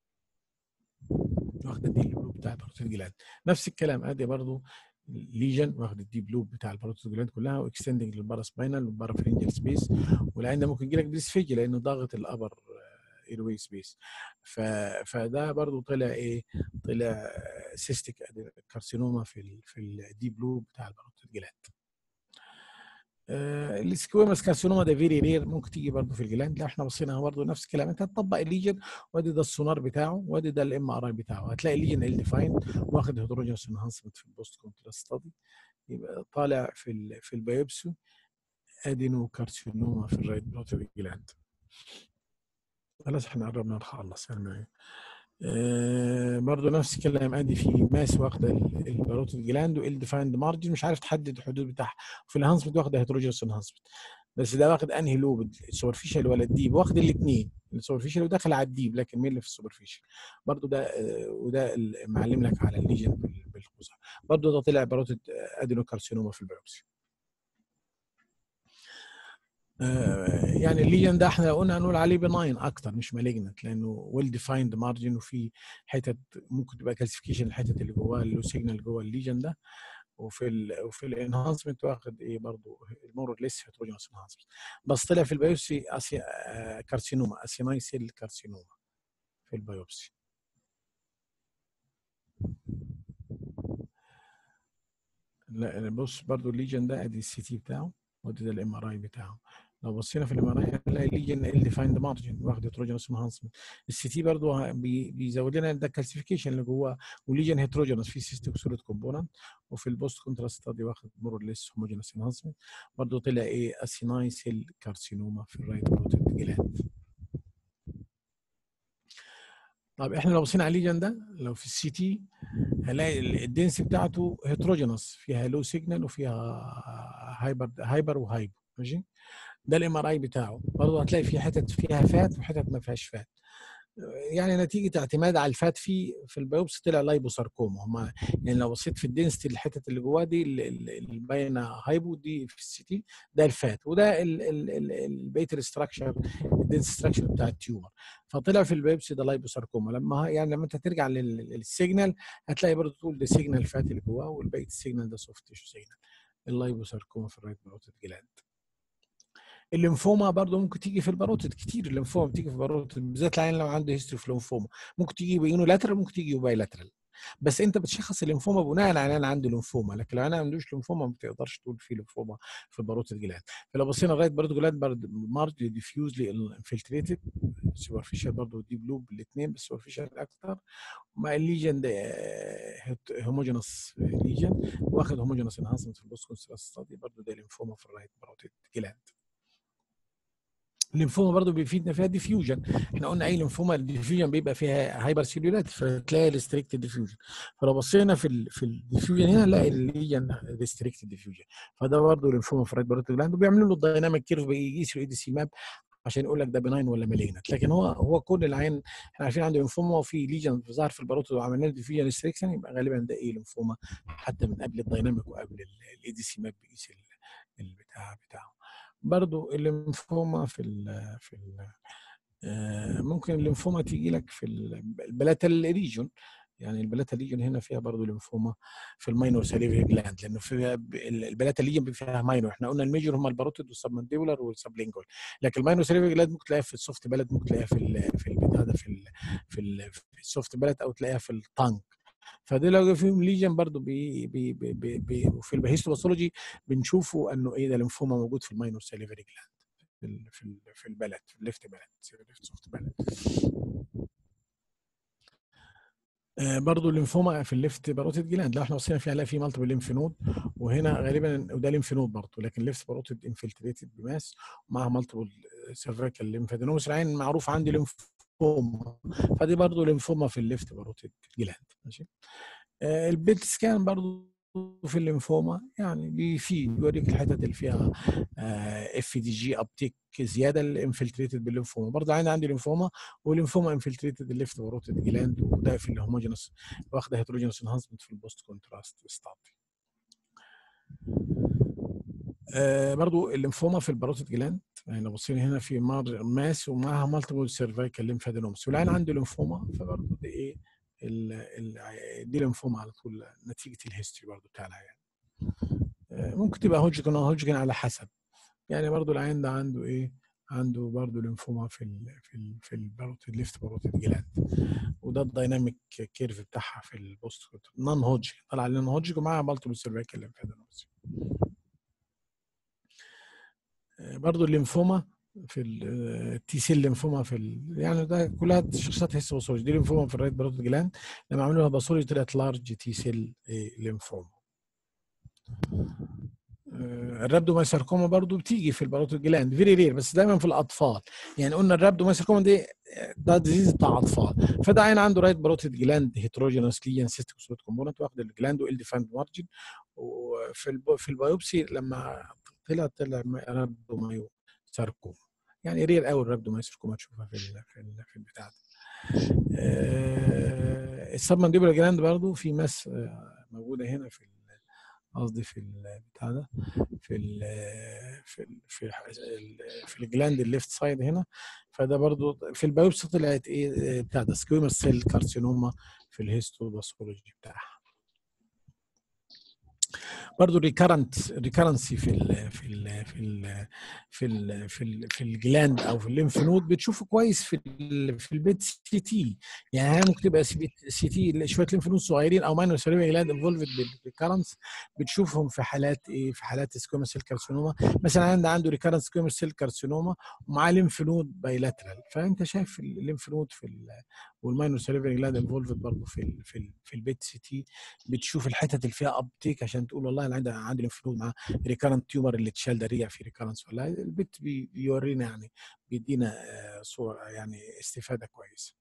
واخده الديب لوب بتاع البروتين جلاند نفس الكلام ادي برضه ليجن واخد الديب لوب بتاع البروتين جلاند كلها واكستندنج للباراسباينال والبارافرنجال سبيس والعين ده ممكن يجي لك ديسفيجي لانه ضاغط الابر ايروي سبيس ف... فده برضو طلع ايه طلع سيستيك كارسينوما في ال... في الديب لوب بتاع البروتين جلاند آه السكويمس كارسينوما ده فيري رير ممكن تيجي برضه في الجلاند لو احنا بصينا برضه نفس الكلام انت هتطبق الليجن وادي ده السونار بتاعه وادي ده الام ار اي بتاعه هتلاقي الليجن ال ديفايند واخد هيدروجينوس انهانسمنت في البوست كونتراست ستادي يبقى طالع في ال في البيوبسي ادينو كارسينوما في الرايت بروتين جلاند خلاص احنا قربنا نخلص يعني آه برضه نفس الكلام ادي في ماس واخده ال- الباروتيد جلاند وال ديفايند مارجن مش عارف تحدد الحدود بتاعها وفي الهانسمنت واخده هيدروجينوس انهانسمنت بس ده واخد انهي لوب السوبرفيشال ولا الديب واخد الاثنين السوبرفيشال وداخل على الديب لكن مين اللي في السوبرفيشال برضه ده آه، وده ال- معلم لك على الليجن بال- بالقوس برضه ده طلع باروتيد ادينوكارسينوما في البيوبسي آه، يعني الليجن ده احنا قلنا هنقول عليه بناين اكتر مش مالجنت لانه ويل ديفايند مارجن وفي حتت ممكن تبقى كالسيفيكيشن الحتت اللي جواه اللو سيجنال جوه الليجن ده وفي ال وفي الانهانسمنت واخد ايه برضه المور ليس هيتروجينوس انهانسمنت بس طلع في البيوبسي أسي... آه، كارسينوما اسيناي سيل كارسينوما في البيوبسي لا بص برضه الليجن ده ادي السي تي بتاعه وادي ده الام ار اي بتاعه لو بصينا في الام ار اي هنلاقي الليجن ال ديفايند مارجن واخد هيتروجينوس انهانسمنت السي تي برضه بي- بيزود لنا ده كالسيفيكيشن اللي جواه وليجن هيتروجينوس في سيستيك سوليد كومبوننت وفي البوست كونتراست ستادي واخد مور ليس هوموجينوس انهانسمنت برضه طلع ايه اسيناي سيل كارسينوما في الرايت بروتين جلاند طب احنا لو بصينا على الليجن ده لو في السي تي هنلاقي ال- الدنس بتاعته هيتروجينوس فيها لو سيجنال وفيها هايبر هايبر وهايبو ماشي ده الام ار اي بتاعه برضه هتلاقي في حتت فيها فات وحتت ما فيهاش فات يعني نتيجه اعتماد على الفات في في البيوبسي طلع لايبوساركوما هم يعني لو بصيت في الدنسيتي الحتت اللي جواه دي ال- ال- اللي باينه هايبو دي في السي تي ده الفات وده ال- ال- ال- البيت الاستراكشر الدنس ستراكشر بتاع التيومر فطلع في البيوبسي ده لايبوساركوما لما يعني لما انت ترجع لل- للسيجنال هتلاقي برضه تقول ده سيجنال فات اللي جواه والباقي السيجنال ده سوفت تيشو سيجنال اللايبوساركوما في الرايت بروتيد جلاند الليمفوما برضه ممكن تيجي في الباروتيد كتير الليمفوما بتيجي في الباروتيد بالذات العين لو عنده هيستوري في الليمفوما ممكن تيجي يونيلاترال ممكن تيجي بايلاترال بس انت بتشخص الليمفوما بناء على انا عندي ليمفوما لكن لو انا ما عندوش ليمفوما ما بتقدرش تقول في ليمفوما في الباروتيد جلاند فلو بصينا لغايه باروتيد جلاند برضه مارج ديفيوزلي انفلتريتد سوبرفيشال برضه ديب لوب الاثنين بس سوبرفيشال اكتر مع الليجن ده هوموجينوس ليجن واخد هوموجينوس انهانسمنت في البوست كونستراست ستادي برضه ده ليمفوما في الرايت باروتيد جلاند الليمفوما برضه بيفيدنا فيها ديفيوجن احنا قلنا اي ليمفوما الديفيوجن بيبقى فيها هايبر سيلولات فتلاقي ريستريكتد ديفيوجن فلو بصينا في ال في الديفيوجن هنا نلاقي الليجن ريستريكتد ديفيوجن فده برضه ليمفوما في الرايت باروتيد جلاند وبيعملوا له الدايناميك كيرف بيقيسوا الاي دي سي ماب عشان يقول لك ده بناين ولا مالجنت لكن هو هو كل العين احنا عارفين عنده ليمفوما وفي ليجن ظهر في الباروتيد وعملنا له ديفيوجن ريستريكشن يبقى غالبا ده ايه ليمفوما حتى من قبل الدايناميك وقبل الاي دي سي ماب بيقيس ال- البتاع بتاعه برضو الليمفوما في ال في ال آه، ممكن الليمفوما تيجي لك في ال- البلاتال ريجون يعني البلاتال ريجون هنا فيها برضو ليمفوما في الماينور ساليفي جلاند لانه في البلاتال ريجون فيها ماينور احنا قلنا الميجور هم الباروتيد والسبمنديبولار والسبلينجول لكن الماينور ساليفي جلاند ممكن تلاقيها في السوفت بلد ممكن تلاقيها في ال في البتاع ده في ال في, ال في السوفت بلد او تلاقيها في الطنج فده لو فيهم ليجن برضو بي بي بي بي بي وفي الهيستوباثولوجي بنشوفه انه ايه ده ليمفوما موجود في الماينور ساليفري جلاند في ال- في ال- في البلد في الليفت بلد في الليفت سوفت بلد آه، برضو الليمفوما في الليفت باروتيد جلاند لو احنا بصينا فيها هنلاقي في مالتيبل ليمف نود وهنا غالبا وده ليمف نود برضو لكن ليفت باروتيد انفلتريتد بماس ومعها مالتيبل سيرفيكال ليمفادينومس العين معروف عندي ليمف ليمفوما فدي برضو ليمفوما في الليفت باروتيد جلاند ماشي آه، البيت سكان برضو في الليمفوما يعني بيفيد بيوريك الحتت اللي فيها اف دي جي ابتيك زياده الانفلتريتد بالليمفوما برضه عندي عندي ليمفوما والليمفوما انفلتريتد الليفت باروتيد جلاند وده في الهوموجينس واخده هيتروجينس انهانسمنت في البوست كونتراست ستادي آه برضو الليمفوما في الباروتيد جلاند يعني لو بصينا هنا في مار ماس ومعها مالتيبل سيرفيكال ليمفادينومس والعين عنده ليمفوما فبرضو دي ايه ال ال دي ليمفوما على طول نتيجه الهيستوري برضو بتاع العيان آه ممكن تبقى هوجكن او هوجكن على حسب يعني برضو العين ده عنده ايه عنده برضو ليمفوما في ال في ال في الباروتيد ليفت باروتيد جلاند وده الدايناميك كيرف بتاعها في البوست نون هوجكن طلع لنا هوجكن ومعاها مالتيبل سيرفيكال ليمفادينومس برضو الليمفوما في التي سيل ليمفوما في ال... يعني ده كلها شخصيات هيستوباثولوجي دي ليمفوما في الرايت باروتيد جلاند لما عملوا لها باثولوجي طلعت لارج تي سيل ليمفوما الرابدومايساركوما برضو بتيجي في الباروتيد جلاند فيري رير بس دايما في الاطفال يعني قلنا الرابدومايساركوما دي ده ديزيز بتاع اطفال فده عين عنده رايت باروتيد جلاند هيتروجينوس ليجن سيستيك سوت كومبوننت واخد الجلاند وال ديفاند مارجن وفي الب... في البيوبسي لما طلع طلع رابدومايو ساركوما يعني رير قوي الرابدومايساركوما تشوفها في ال في ال في البتاع ده آه السبمنديبولا جلاند برضو في ماس آه موجوده هنا في قصدي في البتاع ده في ال في ال في ال في الجلاند الليفت سايد هنا فده برضو في البيوبسي طلعت ايه بتاع ده سكويمر سيل كارسينوما في الهيستوباثولوجي بتاعها برضه الريكارنت ريكارنسي في ال في ال في ال في ال في, ال في الجلاند او في الليمف نود بتشوفه كويس في ال في البيت سي تي يعني ممكن تبقى سي تي شويه ليمف نود صغيرين او ماينور سيريبرال جلاند انفولفد بالريكارنس بتشوفهم في حالات ايه في حالات سكويمر سيل كارسينوما مثلا عند عنده ريكارنت سكويمر سيل كارسينوما ومعاه ليمف نود بايلاترال فانت شايف الليمف نود في والماينور سيريبرال جلاند انفولفد برضه في ال في ال في البيت سي تي بتشوف الحتت اللي فيها ابتيك عشان تقول والله انا عندي عندي ليمف نود مع ريكارنت تيومر اللي اتشال ده رجع في ريكارنس ولا البيت بي بيورينا يعني بيدينا صور يعني استفاده كويسه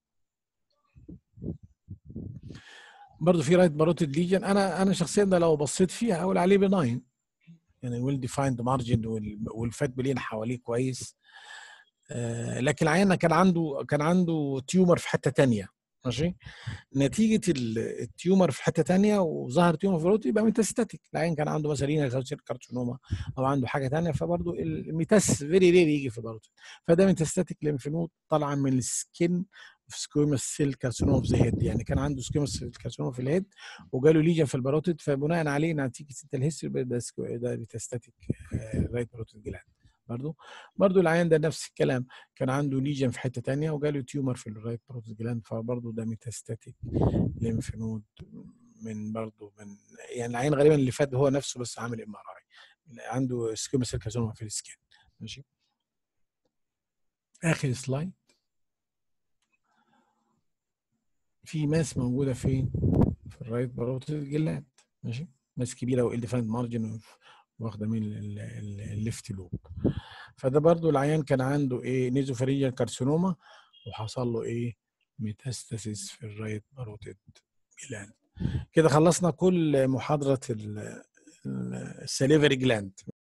برضه في رايت باروتيد ليجن انا انا شخصيا ده لو بصيت فيها اقول عليه بناين يعني ويل ديفايند مارجن والفات بلين حواليه كويس آه لكن العيان كان عنده كان عنده تيومر في حته تانية ماشي نتيجه التيومر في حته تانية وظهر تيومر في الروت يبقى ميتاستاتيك العين كان عنده مثلا رينال كارسينوما او عنده حاجه تانية فبرضه الميتاس فيري رير يجي في الروت فده ميتاستاتيك ليمف نود طالعه من السكين في سكويموس سيل كارسينوما في ذا هيد يعني كان عنده سكويموس سيل كارسينوما في الهيد وجاله ليجن في الباروتيد فبناء عليه نتيجه الهيستوري ده ده ميتاستاتيك رايت باروتيد جلاند برضو برضو العيان ده نفس الكلام كان عنده ليجن في حته تانية وجاله تيومر في الرايت باروتيد جلاند فبرضو ده ميتاستاتيك ليمف نود من برضو من يعني العيان غالبا اللي فات هو نفسه بس عامل ام ار اي عنده سكيوما سيل كارسينوما في السكين ماشي اخر سلايد في ماس موجوده فين في الرايت باروتيد جلاند ماشي ماس كبيره والديفايند مارجن واخده من الليفت لوب فده برضو العيان كان عنده ايه نيزوفاريجيا كارسينوما وحصل له ايه ميتاستاسيس في الرايت باروتيد جلاند كده خلصنا كل محاضره السليفري جلاند